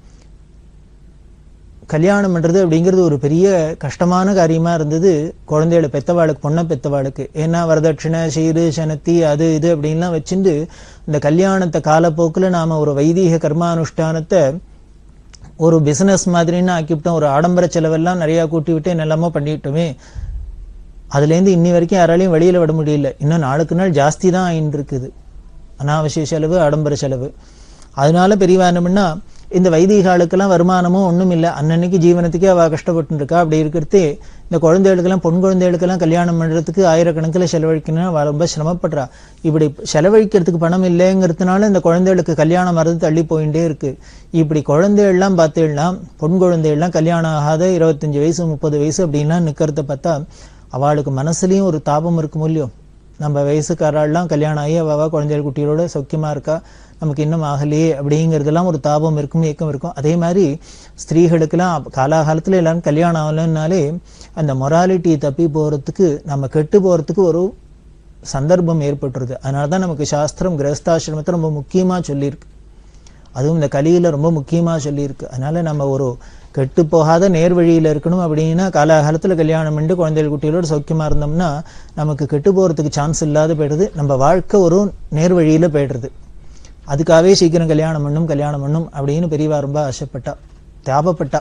கல்யாணம் பண்றது அப்படிங்கிறது ஒரு பெரிய கஷ்டமான காரியமா இருந்தது குழந்தைகளை பெத்தவாளுக்கு பொண்ணை பெத்தவாளுக்கு ஏன்னா வரதட்சணை சீரு சனத்தி அது இது அப்படின்லாம் வச்சுட்டு இந்த கல்யாணத்தை காலப்போக்குல நாம ஒரு வைதீக கர்மானுஷ்டானத்தை ஒரு பிசினஸ் மாதிரின்னு ஆக்கிவிட்டோம் ஒரு ஆடம்பர செலவெல்லாம் நிறைய கூட்டி விட்டு என்னெல்லாமோ பண்ணிவிட்டோமே அதுலேருந்து இன்னி வரைக்கும் யாராலையும் வெளியில விட முடியல இன்னும் நாளுக்கு நாள் ஜாஸ்தி தான் ஆயின்னு இருக்குது அனாவசிய செலவு ஆடம்பர செலவு அதனால பெரியவா என்ன பண்ணா இந்த வைதிகாளுக்கெல்லாம் வருமானமும் ஒண்ணும் இல்லை அன்னன்னைக்கு ஜீவனத்துக்கே அவ கஷ்டப்பட்டு இருக்கா அப்படி இருக்கிறதே இந்த குழந்தைகளுக்கெல்லாம் பொன் குழந்தைகளுக்கெல்லாம் கல்யாணம் பண்றதுக்கு ஆயிரக்கணக்கில் செலவழிக்கணும் அவ ரொம்ப சிரமப்படுறா இப்படி செலவழிக்கிறதுக்கு பணம் இல்லைங்கிறதுனால இந்த குழந்தைகளுக்கு கல்யாணம் வரது தள்ளி போயிட்டே இருக்கு இப்படி குழந்தைகள்லாம் பார்த்தீங்கன்னா பொன் குழந்தைகள்லாம் கல்யாணம் ஆகாத இருபத்தஞ்சு வயசு முப்பது வயசு அப்படின்லாம் நிக்கிறத பார்த்தா அவளுக்கு மனசுலயும் ஒரு தாபம் இருக்கும் இல்லையோ நம்ம வயசுக்காரெல்லாம் கல்யாணம் ஆகி அவ குழந்தைகள் குட்டிகளோட சௌக்கியமா இருக்கா நமக்கு இன்னும் ஆகலையே அப்படிங்கிறதெல்லாம் ஒரு தாபம் இருக்கும் ஏக்கம் இருக்கும் அதே மாதிரி ஸ்திரீகளுக்கெல்லாம் காலாகாலத்துல எல்லாரும் கல்யாணம் ஆகலைன்னாலே அந்த மொராலிட்டி தப்பி போறதுக்கு நம்ம கெட்டு போறதுக்கு ஒரு சந்தர்ப்பம் ஏற்பட்டுருது அதனால தான் நமக்கு சாஸ்திரம் கிரகஸ்தாசிரமத்தை ரொம்ப முக்கியமா சொல்லியிருக்கு அதுவும் இந்த கலியில ரொம்ப முக்கியமா சொல்லியிருக்கு அதனால நம்ம ஒரு கெட்டு போகாத நேர்வழியில இருக்கணும் அப்படின்னா காலாகாலத்துல கல்யாணம் பண்ணி குழந்தைகள் குட்டிகளோட சௌக்கியமா இருந்தோம்னா நமக்கு கெட்டு போறதுக்கு சான்ஸ் இல்லாத போயிடுது நம்ம வாழ்க்கை ஒரு நேர்வழியில போயிடுறது அதுக்காகவே சீக்கிரம் கல்யாணம் பண்ணும் கல்யாணம் பண்ணும் அப்படின்னு பெரியவா ரொம்ப ஆசைப்பட்டா தியாபப்பட்டா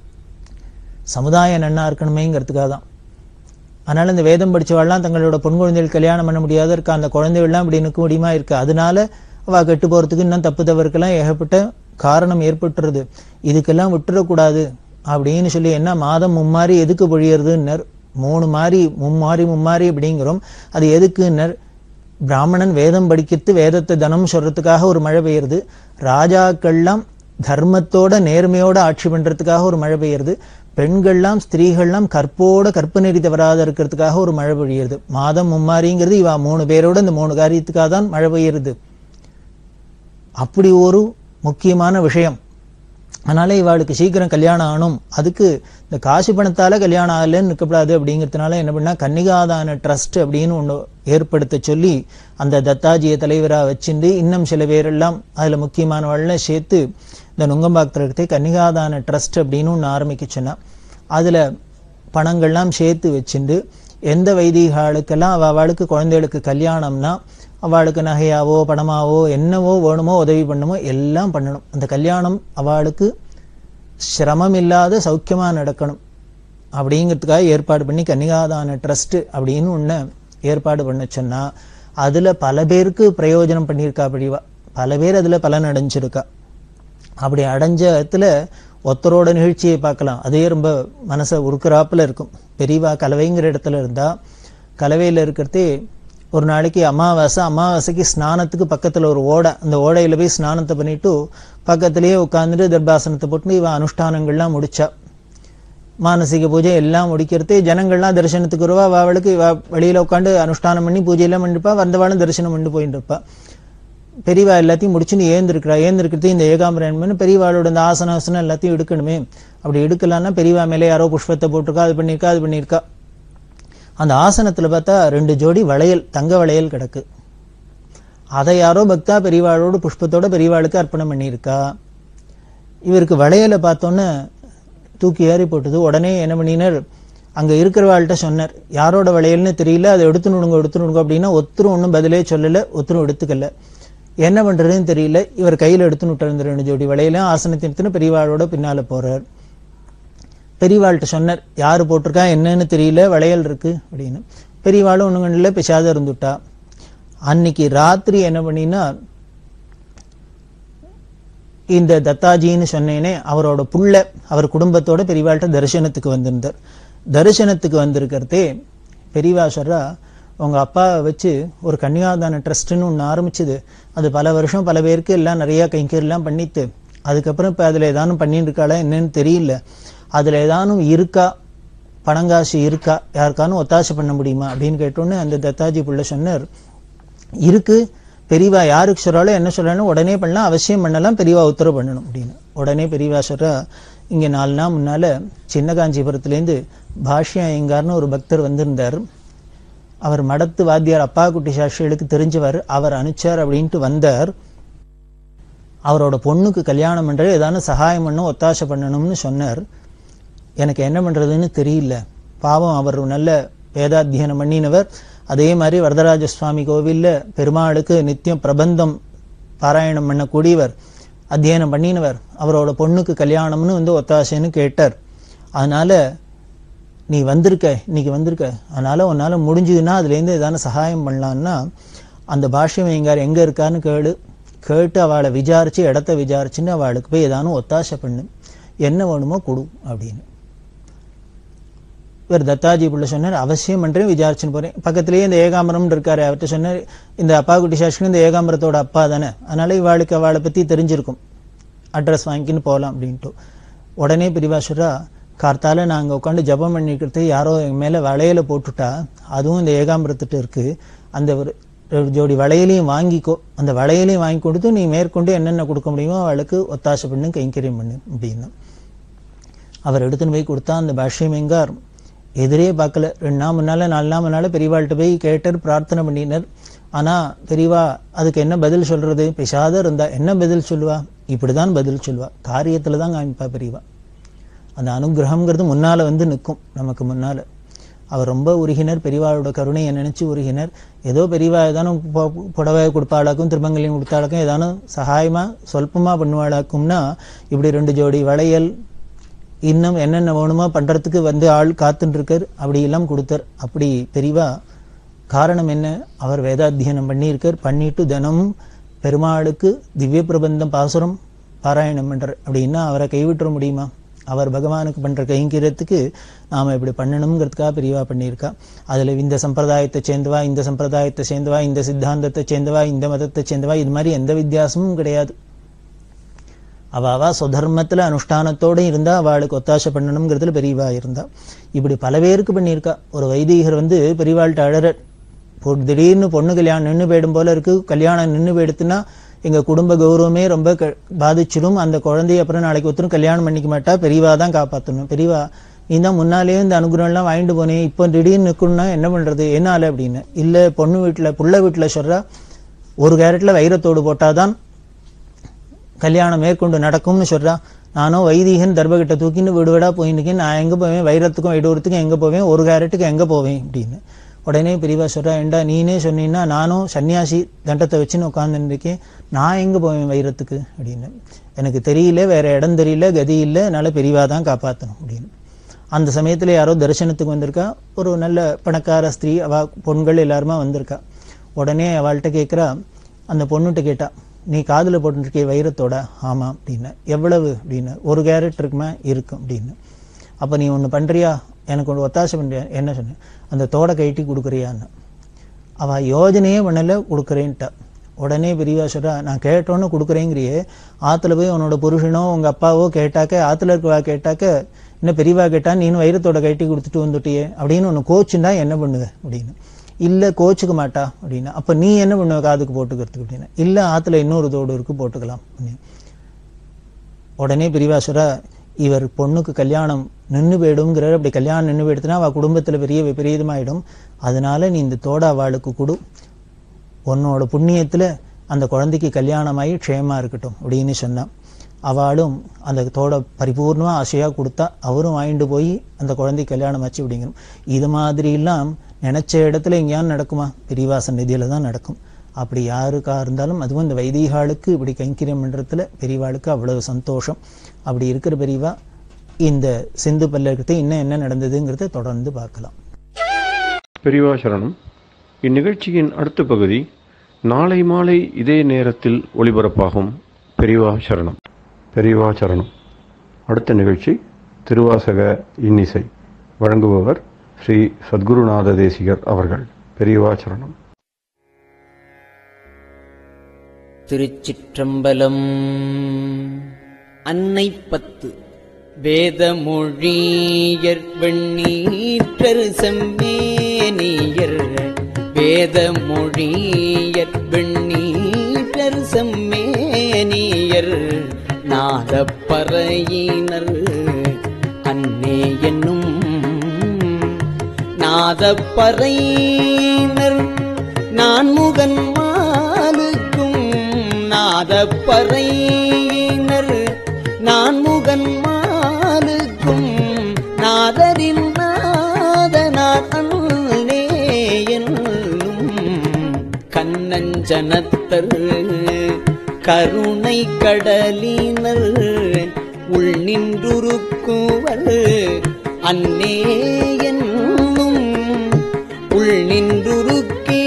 சமுதாயம் நன்னா இருக்கணுமேங்கிறதுக்காக தான் அதனால இந்த வேதம் படிச்சவாள்லாம் தங்களோட பொன் குழந்தைகள் கல்யாணம் பண்ண முடியாத இருக்கா அந்த குழந்தைகள்லாம் இப்படி நிற்க முடியுமா இருக்கு அதனால அவ கெட்டு போறதுக்கு இன்னும் தப்பு தவறுக்கெல்லாம் ஏகப்பட்ட காரணம் ஏற்பட்டுறது இதுக்கெல்லாம் விட்டுறக்கூடாது அப்படின்னு சொல்லி என்ன மாதம் மும்மாரி எதுக்கு பொழியறதுன்னர் மூணு மாறி மும்மாரி மும்மாரி அப்படிங்கிறோம் அது எதுக்குன்னர் பிராமணன் வேதம் படிக்கிறது வேதத்தை தனம் சொல்றதுக்காக ஒரு மழை பெய்யுறது ராஜாக்கள்லாம் தர்மத்தோட நேர்மையோட ஆட்சி பண்றதுக்காக ஒரு மழை பெய்யுறது பெண்கள்லாம் ஸ்திரீகள்லாம் கற்போட கற்பு நெறி தவறாத இருக்கிறதுக்காக ஒரு மழை பெய்யுறது மாதம் மும்மாரிங்கிறது இவா மூணு பேரோட இந்த மூணு காரியத்துக்காக தான் மழை பெய்யுறது அப்படி ஒரு முக்கியமான விஷயம் அதனால இவாளுக்கு சீக்கிரம் கல்யாணம் ஆகணும் அதுக்கு இந்த காசு பணத்தால கல்யாணம் ஆகலன்னு நிற்கப்படாது அப்படிங்கிறதுனால என்ன பண்ணா கன்னிகாதான ட்ரஸ்ட் அப்படின்னு ஒன்று ஏற்படுத்த சொல்லி அந்த தத்தாஜிய தலைவராக வச்சுட்டு இன்னும் சில பேரெல்லாம் அதுல முக்கியமானவள்லாம் சேர்த்து இந்த நுங்கம்பாக்கத்திலே கன்னிகாதான ட்ரஸ்ட் அப்படின்னு ஒன்று ஆரம்பிக்க சொன்னா அதுல பணங்கள்லாம் சேர்த்து வச்சுண்டு எந்த வைதிகாலுக்கெல்லாம் அவ அவளுக்கு குழந்தைகளுக்கு கல்யாணம்னா அவளுக்கு நகையாவோ பணமாவோ என்னவோ வேணுமோ உதவி பண்ணுமோ எல்லாம் பண்ணணும் அந்த கல்யாணம் அவளுக்கு சிரமம் இல்லாத சௌக்கியமா நடக்கணும் அப்படிங்கிறதுக்காக ஏற்பாடு பண்ணி கன்னிகாதான ட்ரஸ்ட் அப்படின்னு ஒண்ணு ஏற்பாடு பண்ண சொன்னா அதுல பல பேருக்கு பிரயோஜனம் பண்ணியிருக்கா அப்படிவா பல பேர் அதுல பலன் அடைஞ்சிருக்கா அப்படி அடைஞ்ச இடத்துல ஒருத்தரோட நிகழ்ச்சியை பார்க்கலாம் அதே ரொம்ப மனசை உருக்குறாப்புல இருக்கும் பெரியவா கலவைங்கிற இடத்துல இருந்தா கலவையில இருக்கிறதே ஒரு நாளைக்கு அமாவாசை அமாவாசைக்கு ஸ்நானத்துக்கு பக்கத்துல ஒரு ஓடை அந்த ஓடையில போய் ஸ்நானத்தை பண்ணிட்டு பக்கத்திலேயே உட்காந்துட்டு தர்பாசனத்தை போட்டு இவ அனுஷ்டானங்கள்லாம் முடிச்சா மானசீக பூஜை எல்லாம் முடிக்கிறதே ஜனங்கள்லாம் தரிசனத்துக்கு வருவா அவ அவளுக்கு இவ வெளியில உட்காந்து அனுஷ்டானம் பண்ணி பூஜையெல்லாம் பண்ணிருப்பா வந்தவாளும் தரிசனம் பண்ணி போயிட்டு இருப்பா பெரியவா எல்லாத்தையும் முடிச்சுன்னு ஏந்திருக்கிறா ஏந்திருக்கிறது இந்த ஏகாம்பரன் பெரியவாளோட இந்த ஆசனாசனம் எல்லாத்தையும் எடுக்கணுமே அப்படி எடுக்கலாம்னா பெரியவா மேலே யாரோ புஷ்பத்தை போட்டிருக்கா அது பண்ணியிருக்கா அது பண்ணியிருக்கா அந்த ஆசனத்துல பார்த்தா ரெண்டு ஜோடி வளையல் தங்க வளையல் கிடக்கு அதை யாரோ பக்தா பெரியவாளோட புஷ்பத்தோட பெரியவாளுக்கு அர்ப்பணம் பண்ணியிருக்கா இவருக்கு வளையலை பார்த்தோன்னே தூக்கி ஏறி போட்டது உடனே என்ன பண்ணினர் அங்க இருக்கிறவாள்கிட்ட சொன்னார் யாரோட வளையல்னு தெரியல அதை எடுத்து நுடுங்க எடுத்து நுடுங்க அப்படின்னா ஒருத்தரும் ஒன்றும் பதிலே சொல்லல ஒருத்தரும் எடுத்துக்கல என்ன பண்றதுன்னு தெரியல இவர் கையில எடுத்து நுட்டு இந்த ரெண்டு ஜோடி வளையலும் ஆசனத்தை எடுத்துன்னு பெரியவாளோட பின்னால போறார் பெரியவாள்கிட்ட சொன்னார் யாரு போட்டிருக்கா என்னன்னு தெரியல வளையல் இருக்கு அப்படின்னு பெரியவாளும் ஒண்ணுங்க இல்லை பிசாத இருந்துட்டா அன்னைக்கு ராத்திரி என்ன பண்ணினா இந்த தத்தாஜின்னு சொன்னேனே அவரோட புள்ள அவர் குடும்பத்தோட பெரியவாள்கிட்ட தரிசனத்துக்கு வந்திருந்தார் தரிசனத்துக்கு வந்திருக்கிறதே பெரியவா சொல்றா உங்க அப்பாவை வச்சு ஒரு கன்னியாதான ட்ரஸ்ட்னு ஒன்று ஆரம்பிச்சது அது பல வருஷம் பல பேருக்கு எல்லாம் நிறைய கைங்கரியெல்லாம் பண்ணித்து அதுக்கப்புறம் இப்போ அதில் ஏதானும் பண்ணிட்டு இருக்காளா என்னன்னு தெரியல அதில் ஏதானும் இருக்கா பணங்காசு இருக்கா யாருக்கானும் ஒத்தாசை பண்ண முடியுமா அப்படின்னு கேட்டோன்னே அந்த தத்தாஜி புள்ள சொன்னார் இருக்கு பெரியவா யாருக்கு சொல்றாலும் என்ன சொல்றாலும் உடனே பண்ணலாம் அவசியம் பண்ணலாம் பெரியவா உத்தரவு பண்ணணும் அப்படின்னு உடனே பெரியவா சொல்றா இங்க நாலு நாள் முன்னால சின்ன காஞ்சிபுரத்துலேருந்து பாஷ்யா ஐயங்கார்னு ஒரு பக்தர் வந்திருந்தார் அவர் மடத்து வாத்தியார் அப்பா குட்டி சாஸ்திரிகளுக்கு தெரிஞ்சவர் அவர் அனுச்சார் அப்படின்ட்டு வந்தார் அவரோட பொண்ணுக்கு கல்யாணம் பண்ற ஏதானும் சகாயம் பண்ணும் ஒத்தாசை பண்ணணும்னு சொன்னார் எனக்கு என்ன பண்றதுன்னு தெரியல பாவம் அவர் நல்ல வேதாத்தியனம் பண்ணினவர் அதே மாதிரி வரதராஜ சுவாமி கோவில்ல பெருமாளுக்கு நித்தியம் பிரபந்தம் பாராயணம் பண்ணக்கூடியவர் அத்தியனம் பண்ணினவர் அவரோட பொண்ணுக்கு கல்யாணம்னு வந்து ஒத்தாசைன்னு கேட்டார் அதனால நீ வந்திருக்க இன்னைக்கு வந்திருக்க அதனால உன்னால முடிஞ்சதுன்னா அதுலேருந்து ஏதான சகாயம் பண்ணலான்னா அந்த பாஷ்யம் எங்கார் எங்க இருக்கான்னு கேளு கேட்டு அவளை விசாரிச்சு இடத்த விசாரிச்சுன்னு அவளுக்கு போய் ஏதானும் ஒத்தாசை பண்ணு என்ன வேணுமோ கொடு அப்படின்னு இவர் தத்தாஜி புள்ள சொன்னார் அவசியம் பண்றேன் விசாரிச்சுன்னு போறேன் பக்கத்திலேயே இந்த ஏகாம்பரம் இருக்காரு அவர்கிட்ட சொன்னார் இந்த அப்பா குட்டி சாஸ்திரி இந்த ஏகாம்பரத்தோட அப்பா தானே அதனால இவாளுக்கு அவளை பத்தி தெரிஞ்சிருக்கும் அட்ரஸ் வாங்கிக்கின்னு போகலாம் அப்படின்ட்டு உடனே பிரிவாசுரா கார்த்தால நாங்க உட்காந்து ஜபம் பண்ணிக்கிறது யாரோ என் மேல வளையல போட்டுட்டா அதுவும் இந்த ஏகாம்பரத்துட்டு இருக்கு அந்த ஒரு ஒரு ஜோடி வளையலையும் வாங்கிக்கோ அந்த வளையலையும் வாங்கி கொடுத்து நீ மேற்கொண்டு என்னென்ன கொடுக்க முடியுமோ அவளுக்கு ஒத்தாசை பண்ணு கைங்கரியம் பண்ணு அப்படின்னு அவர் எடுத்துன்னு போய் கொடுத்தா அந்த பாஷ்யம் எங்கார் எதிரே பார்க்கல ரெண்டு நாள் முன்னால நாலு நாள் முன்னால பெரியவாள்கிட்ட போய் கேட்டார் பிரார்த்தனை பண்ணினார் ஆனா பெரியவா அதுக்கு என்ன பதில் சொல்றது பிசாத இருந்தா என்ன பதில் சொல்லுவா இப்படிதான் பதில் சொல்லுவா காரியத்துல தான் காமிப்பா பெரியவா அந்த அனுகிரகம்ங்கிறது முன்னால வந்து நிற்கும் நமக்கு முன்னால அவர் ரொம்ப உருகினர் பெரியவாளோட கருணையை நினைச்சு உருகினர் ஏதோ பெரியவா ஏதானும் பொ- புடவை கொடுப்பாளாக்கும் திருமங்கலியம் கொடுத்தாளாக்கும் ஏதானும் சகாயமா சொல்பமா பண்ணுவாளாக்கும்னா இப்படி ரெண்டு ஜோடி வளையல் இன்னும் என்னென்ன வேணுமோ பண்றதுக்கு வந்து ஆள் காத்துட்டு இருக்கார் அப்படி எல்லாம் கொடுத்தார் அப்படி பெரியவா காரணம் என்ன அவர் வேதாத்தியனம் பண்ணியிருக்கார் பண்ணிட்டு தினமும் பெருமாளுக்கு திவ்ய பிரபந்தம் பாசுரம் பாராயணம் பண்றார் அப்படின்னா அவரை கைவிட்டுற முடியுமா அவர் பகவானுக்கு பண்ற கைங்கரியத்துக்கு நாம இப்படி பண்ணணுங்கிறதுக்காக பெரியவா பண்ணியிருக்கா அதுல இந்த சம்பிரதாயத்தை சேர்ந்தவா இந்த சம்பிரதாயத்தை சேர்ந்தவா இந்த சித்தாந்தத்தை சேர்ந்தவா இந்த மதத்தை சேர்ந்தவா இது மாதிரி எந்த வித்தியாசமும் கிடையாது அவ அவ சுதர்மத்துல அனுஷ்டானத்தோட இருந்தா அவளுக்கு ஒத்தாசை பண்ணணுங்கிறதுல பெரியவா இருந்தா இப்படி பல பேருக்கு பண்ணியிருக்கா ஒரு வைதிகர் வந்து பெரியவாள்கிட்ட அழற பொ- திடீர்னு பொண்ணு கல்யாணம் நின்று போயிடும் போல இருக்கு கல்யாணம் நின்று போயிடுத்துன்னா எங்க குடும்ப கௌரவமே ரொம்ப க- பாதிச்சிடும் அந்த குழந்தைய அப்புறம் நாளைக்கு ஒருத்தரும் கல்யாணம் பண்ணிக்க மாட்டா பெரியவா தான் காப்பாத்தணும் பெரியவா நீ தான் முன்னாலேயே இந்த அனுகிரகம் எல்லாம் வாங்கிட்டு போனேன் இப்போ திடீர்னு நிக்கணும்னா என்ன பண்றது என்னால அப்படின்னு இல்ல பொண்ணு வீட்டுல புள்ள வீட்டுல சொல்றா ஒரு கேரட்ல வைரத்தோடு போட்டாதான் கல்யாணம் மேற்கொண்டு நடக்கும்னு சொல்றா நானும் வைதீகன் தர்பகிட்ட தூக்கின்னு வீடு வீடா போயின்னு நான் எங்க போவேன் வைரத்துக்கும் வைடூரத்துக்கும் எங்க போவேன் ஒரு கேரட்டுக்கு எங்க போவேன் அப்படின்னு உடனே பிரிவா சொல்றா ஏண்டா நீனே சொன்னீன்னா நானும் சன்னியாசி தண்டத்தை வச்சுன்னு உட்கார்ந்துட்டு இருக்கேன் நான் எங்க போவேன் வைரத்துக்கு அப்படின்னு எனக்கு தெரியல வேற இடம் தெரியல கதி இல்லை அதனால பெரியவா தான் காப்பாற்றணும் அப்படின்னு அந்த சமயத்துல யாரோ தரிசனத்துக்கு வந்திருக்கா ஒரு நல்ல பணக்கார ஸ்திரீ அவ பொண்கள் எல்லாருமா வந்திருக்கா உடனே அவள்கிட்ட கேட்குறா அந்த பொண்ணுகிட்ட கேட்டா நீ காதுல போட்டுருக்கே வைரத்தோட ஆமா அப்படின்னு எவ்வளவு அப்படின்னு ஒரு கேரட் இருக்குமா இருக்கும் அப்படின்னு அப்ப நீ ஒண்ணு பண்றியா எனக்கு ஒன்று ஒத்தாசை பண்றியா என்ன சொன்ன அந்த தோடை கைட்டி கொடுக்குறியான்னு அவ யோஜனையே பண்ணல கொடுக்குறேன்ட்டா உடனே பெரியவா சொல்றா நான் கேட்டோன்னு கொடுக்குறேங்கிறியே ஆத்துல போய் உன்னோட புருஷனோ உங்க அப்பாவோ கேட்டாக்க ஆத்துல இருக்கவா கேட்டாக்க இன்னும் பெரியவா கேட்டா நீனும் வைரத்தோட கட்டி கொடுத்துட்டு வந்துட்டியே அப்படின்னு ஒன்று கோச்சுண்டா என்ன பண்ணுவ அப்படின்னு இல்ல கோச்சுக்க மாட்டா அப்படின்னா அப்ப நீ என்ன பண்ணுவ காதுக்கு போட்டுக்கிறதுக்கு அப்படின்னு இல்ல ஆத்துல இன்னொரு தோடு இருக்கு போட்டுக்கலாம் அப்படின்னு உடனே பிரிவாசுரா இவர் பொண்ணுக்கு கல்யாணம் நின்னு போயிடுங்கிறார் அப்படி கல்யாணம் நின்னு போயிடுத்துனா அவ குடும்பத்துல பெரிய விபரீதமாயிடும் அதனால நீ இந்த தோட அவளுக்கு கொடு உன்னோட புண்ணியத்துல அந்த குழந்தைக்கு கல்யாணமாகி க்ஷேமா இருக்கட்டும் அப்படின்னு சொன்னான் அவளும் அந்த தோட பரிபூர்ணமா ஆசையா கொடுத்தா அவரும் வாங்கிட்டு போய் அந்த குழந்தை கல்யாணம் ஆச்சு அப்படிங்கிறோம் இது மாதிரிலாம் நினைச்ச இடத்துல எங்கேயாவது நடக்குமா பெரியவா சந்நிதியில தான் நடக்கும் அப்படி யாருக்கா இருந்தாலும் அதுவும் இந்த வைதிகாலுக்கு இப்படி கைங்கரியம் பண்றதுல பெரியவாளுக்கு அவ்வளவு சந்தோஷம் அப்படி இருக்கிற பெரியவா இந்த சிந்து பல்லக்கத்தை இன்னும் என்ன நடந்ததுங்கிறத தொடர்ந்து பார்க்கலாம் பெரியவா சரணம் இந்நிகழ்ச்சியின் அடுத்த பகுதி நாளை மாலை இதே நேரத்தில் ஒளிபரப்பாகும் பெரியவா சரணம் பெரியவா சரணம் அடுத்த நிகழ்ச்சி திருவாசக இன்னிசை வழங்குபவர் ஸ்ரீ சத்குருநாத தேசிகர் அவர்கள் பெரியவா சரணம் திருச்சிற்றம்பலம் அன்னை பத்து வேதமொழியர் வெண்ணீற்றர் செம்மேனியர் வேதமொழியர் வெண்ணீற்றர் செம்மேனியர் நாதப்பறையினர் அன்னே என்னும் நாதப்பறையினர் நான்முகன் மாலுக்கும் நாதப்பறையினர் நான்முகன் மாலுக்கும் நாதரின் நாதனார் அன்னே என்னும் கண்ணஞ்சனத்தர் கருணை கடலினர் உள் நின்றுருக்குவர் அன்னே என்னும் உள் நின்றுருக்கி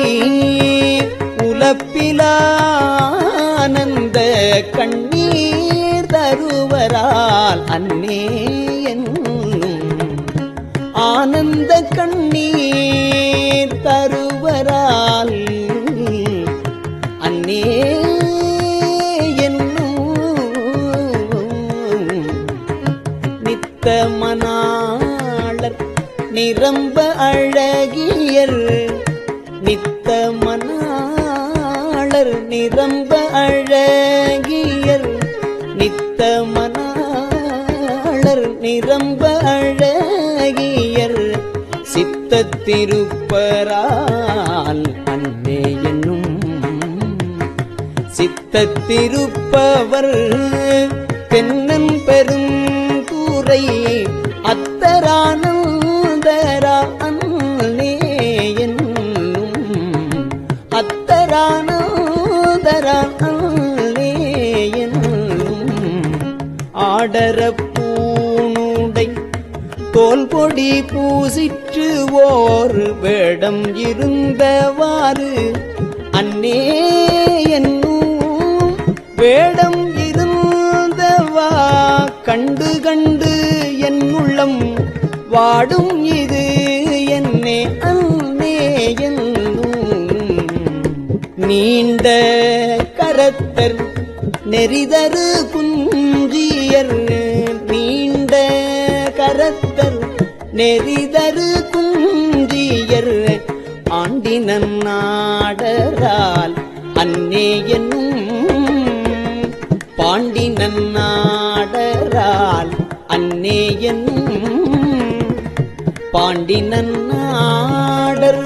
உலப்பிலானந்த கண்ணீர் தருவரால் அன்னே என்னும் ஆனந்த கண்ணீர் தருவரால் அன்னே என்னும் நித்த மணாளர் நிரம்ப அழகியர் நித்த மணாளர் நிரம்ப அழகியர் நித்த மணாளர் நிரம்ப அழகியர் சித்தத்திருப்பரால் அன்னே என்னும் சித்தத்திருப்பவர் தென்னன் பெருந்தூரை அத்தரானந்தரா அன்னே என்னும் அத்தரானந்தரா அன்னே என்னும் ஆடர பூணுடை தோல் பொடி பூசிற்று ஓர் வேடம் இருந்தவாறு அன்னே என்னும் வேடம் இருந்தவா கண்டு கண்டு என் உள்ளம் வாடும் இது என்னே அன்னே என்னும் நீண்ட கரத்தர் நெறிதரு குஞ்சியர் நீண்ட கரத்தர் நெறிதரு குஞ்சியர் ஆண்டினன் நாடரால் அன்னே என்னும் பாண்டினன் நாடரால் அன்னே என்னும் பாண்டினன் நாடர்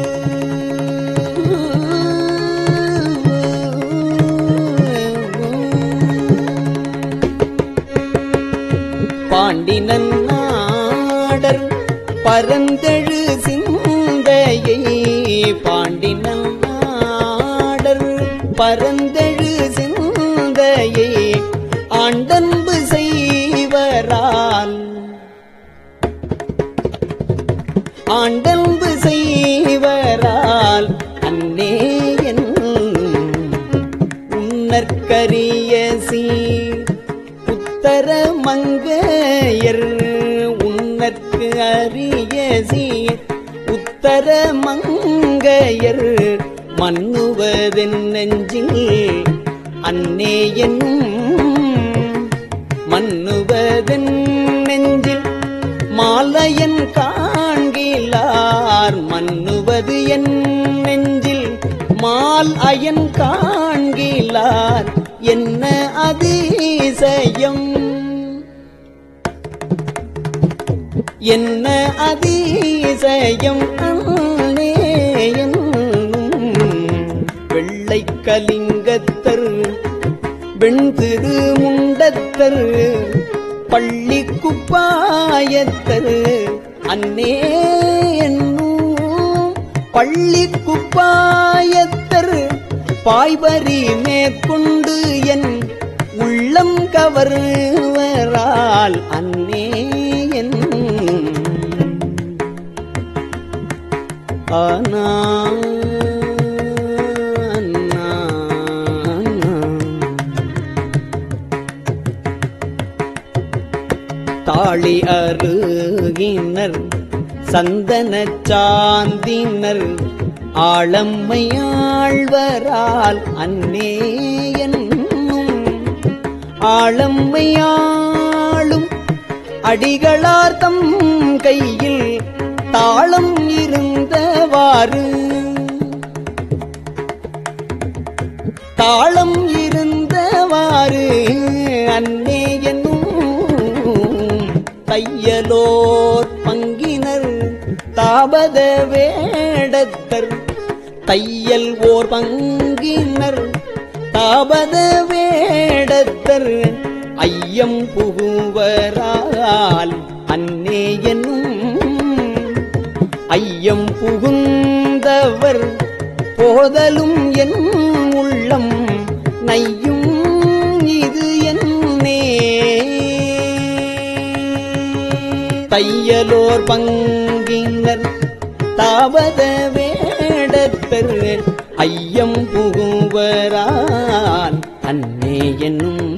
பாண்டினன் நாடர் பரந்தெழு சிந்தையை பாண்டினன் நாடர் பரந்தெழு சிந்தையை ஆண்டன்பு செய்வரால் ஆண்டன்பு செய்வரால் அன்னே என்னும் உன்னற்கரிய சீர் உத்தர மங்கையர் உன்னற்கு அரிய சீர் உத்தர மங்கையர் மன்னுவதென் நெஞ்சில் அன்னே என்னும் மன்னுவதென் நெஞ்சில் மாலையன் காண்கிலார் மன்னுவது என் நெஞ்சில் மால் அயன் காண்கிலார் என்ன அதிசயம் என்ன அதிசயம் அன்னே என்னும் வெள்ளை கலிங்கத்தர் வெண்திரு முண்டத்தர் பள்ளி குப்பாயத்தர் அன்னே என்னும் பள்ளி குப்பாயத்தர் பாய்வரி மேற்கொண்டு என் உள்ளம் கவர்வரால் அன்னே என்னும் ஆனா தாளி அருகினர் சந்தன சாந்தினர் ஆளம்மையாழ்வரால் அன்னே என்னும் ஆளம்மையாளும் அடிகளார் தம் கையில் தாளம் இருந்தவாறு தாளம் இருந்தவாறு அன்னே என்னும் தையலோர் பங்கினர் தாபத வேடத்தர் தையல் ஓர் பங்கினர் தாபத வேடத்தர் ஐயம் புகுவரால் அன்னே என்னும் ஐயம் புகுந்தவர் போதலும் என் உள்ளம் நையும் இது என்னே தையலோர் பங்கினர் தாவத வேடத்தர் ஐயம் புகுவரால் அன்னே என்னும்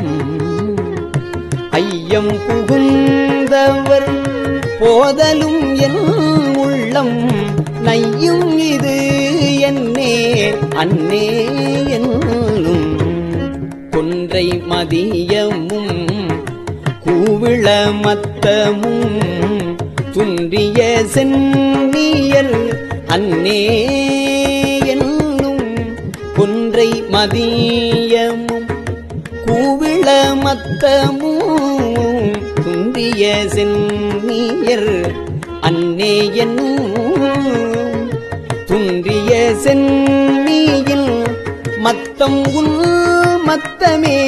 ஐயம் புகுந்தவர் போதலும் என் உள்ளம் நையும் இது என்னே அன்னே என்னும் கொன்றை மதியமும் கூவிள மத்தமும் துன்றிய சென்னியல் அன்னே என்னும் கொன்றை மதியமும் கூவிள மத்தமும் துந்திய சென்னியர் அன்னே என்னும் துன்றிய சென்னியில் மத்தம் உள் மத்தமே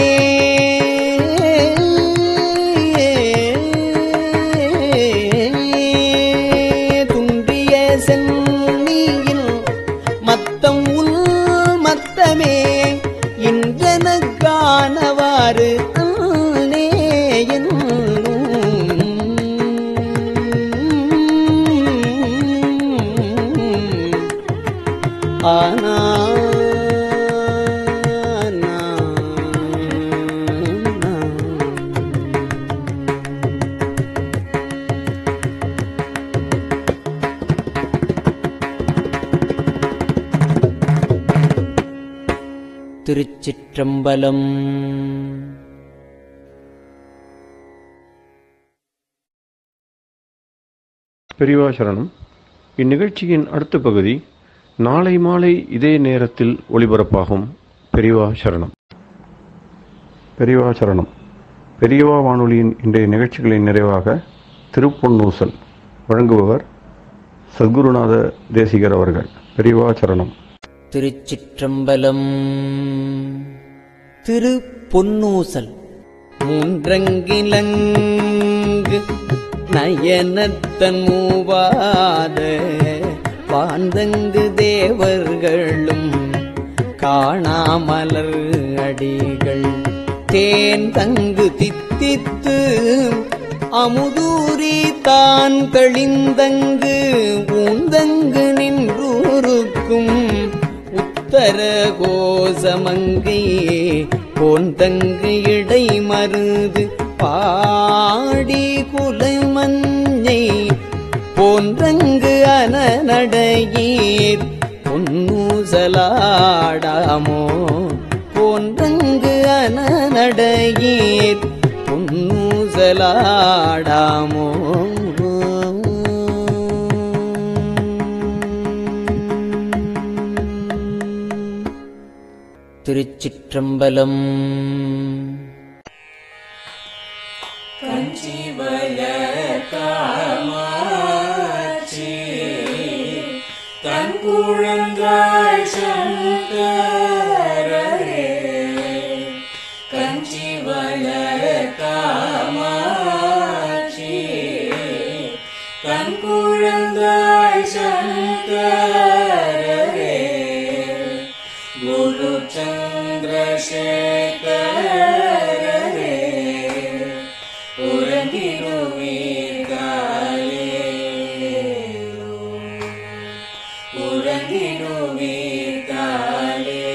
துன்றிய சென்னியில் மத்தம் உள் மத்தமே இன்றனக்கானவாறு அன்னே என்னும் ஆனா திருச்சிற்றம்பலம் பெரியவா சரணம் இந்நிகழ்ச்சியின் அடுத்த பகுதி நாளை மாலை இதே நேரத்தில் ஒளிபரப்பாகும் பெரியவா சரணம் பெரியவா சரணம் பெரியவா வானொலியின் இன்றைய நிகழ்ச்சிகளின் நிறைவாக திருப்பொன்னூசல் வழங்குபவர் சத்குருநாத தேசிகர் அவர்கள் பெரியவா சரணம் திருச்சிற்றம்பலம் திரு பொன்னூசல் மூன்றங்கிலங்கு நயனத்தன் மூவாத வாழ்ந்தங்கு தேவர்களும் காணாமலர் அடிகள் தேன் தங்கு தித்தித்து அமுதூரி தான் தெளிந்தங்கு ஊந்தங்கு நின்றூருக்கும் உத்தர கோசமங்கை போந்தங்கு இடை மருது பாடி குலமஞ்சை போன்றங்கு அனநடையீர் பொன்னூசலாடாமோ போன்றங்கு அனநடையீர் பொன்னூசலாடாமோ திருச்சிற்றம்பலம் குழந்தாய் சங்கரே குரு சந்திரசேகரே உறங்கிடுவீர்களே உறங்கிடுவீர்களே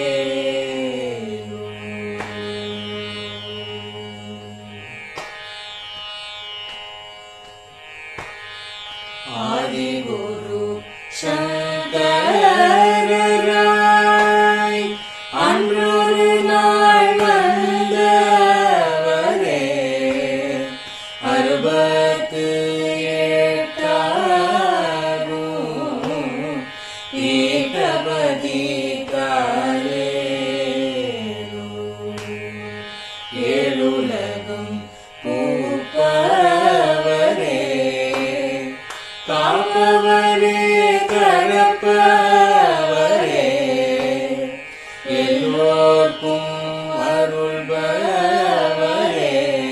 ஆதிகுரு சங்கராய் அன்றொரு நாள் வந்தவரே அறுபத்து எட்டாகும் ஏகபதி காலே ஏழுலகம் பூப்பவரே காப்பவரே கரப்பவரே எல்லோர்க்கும் அருள்பவரே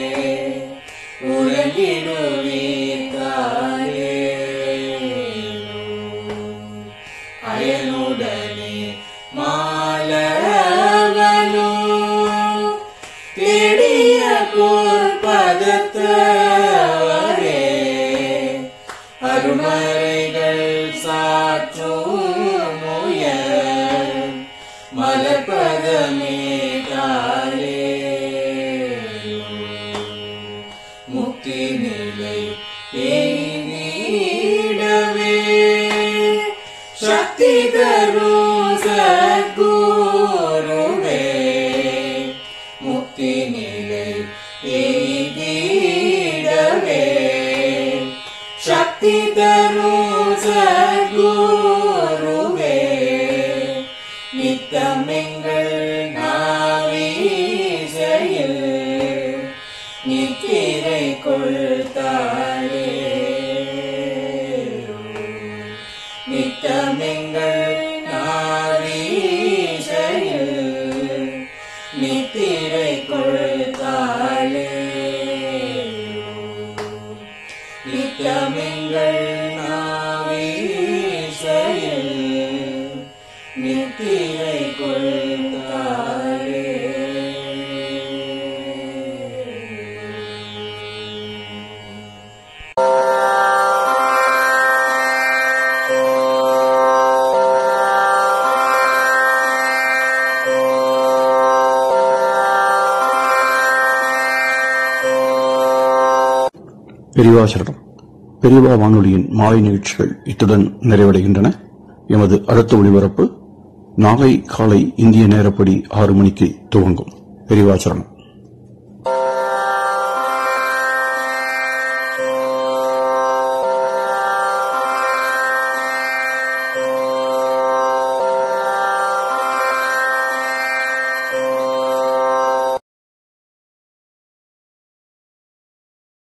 உலகிடுவீர்களே அயனுடனே மாலவனோ தேடிய பொற்பதத்தவரே அருமறைகள் சாற்றும் முயல் மலப்பதமே காலே முக்தி நிலை எய்திடவே சக்தி தரும் சத்குருவே முக்தி நிலை எய்திடவே சக்தி தரும் சத்குருவே நித்தமெங்கள் நாவீசையில் நித்திரை கொள்தாளே நித்தமெங்கள் நாவீசையில் நித்திரை கொள்தாளே நித்தமெங்கள் நாவீசையில் நித்திரை கொள்தாளே பெரியவாசரணம் பெரியவா வானொலியின் மாலை நிகழ்ச்சிகள் இத்துடன் நிறைவடைகின்றன எமது அடுத்த ஒளிபரப்பு நாளை காலை இந்திய நேரப்படி ஆறு மணிக்கு துவங்கும் பெரியவாசரணம்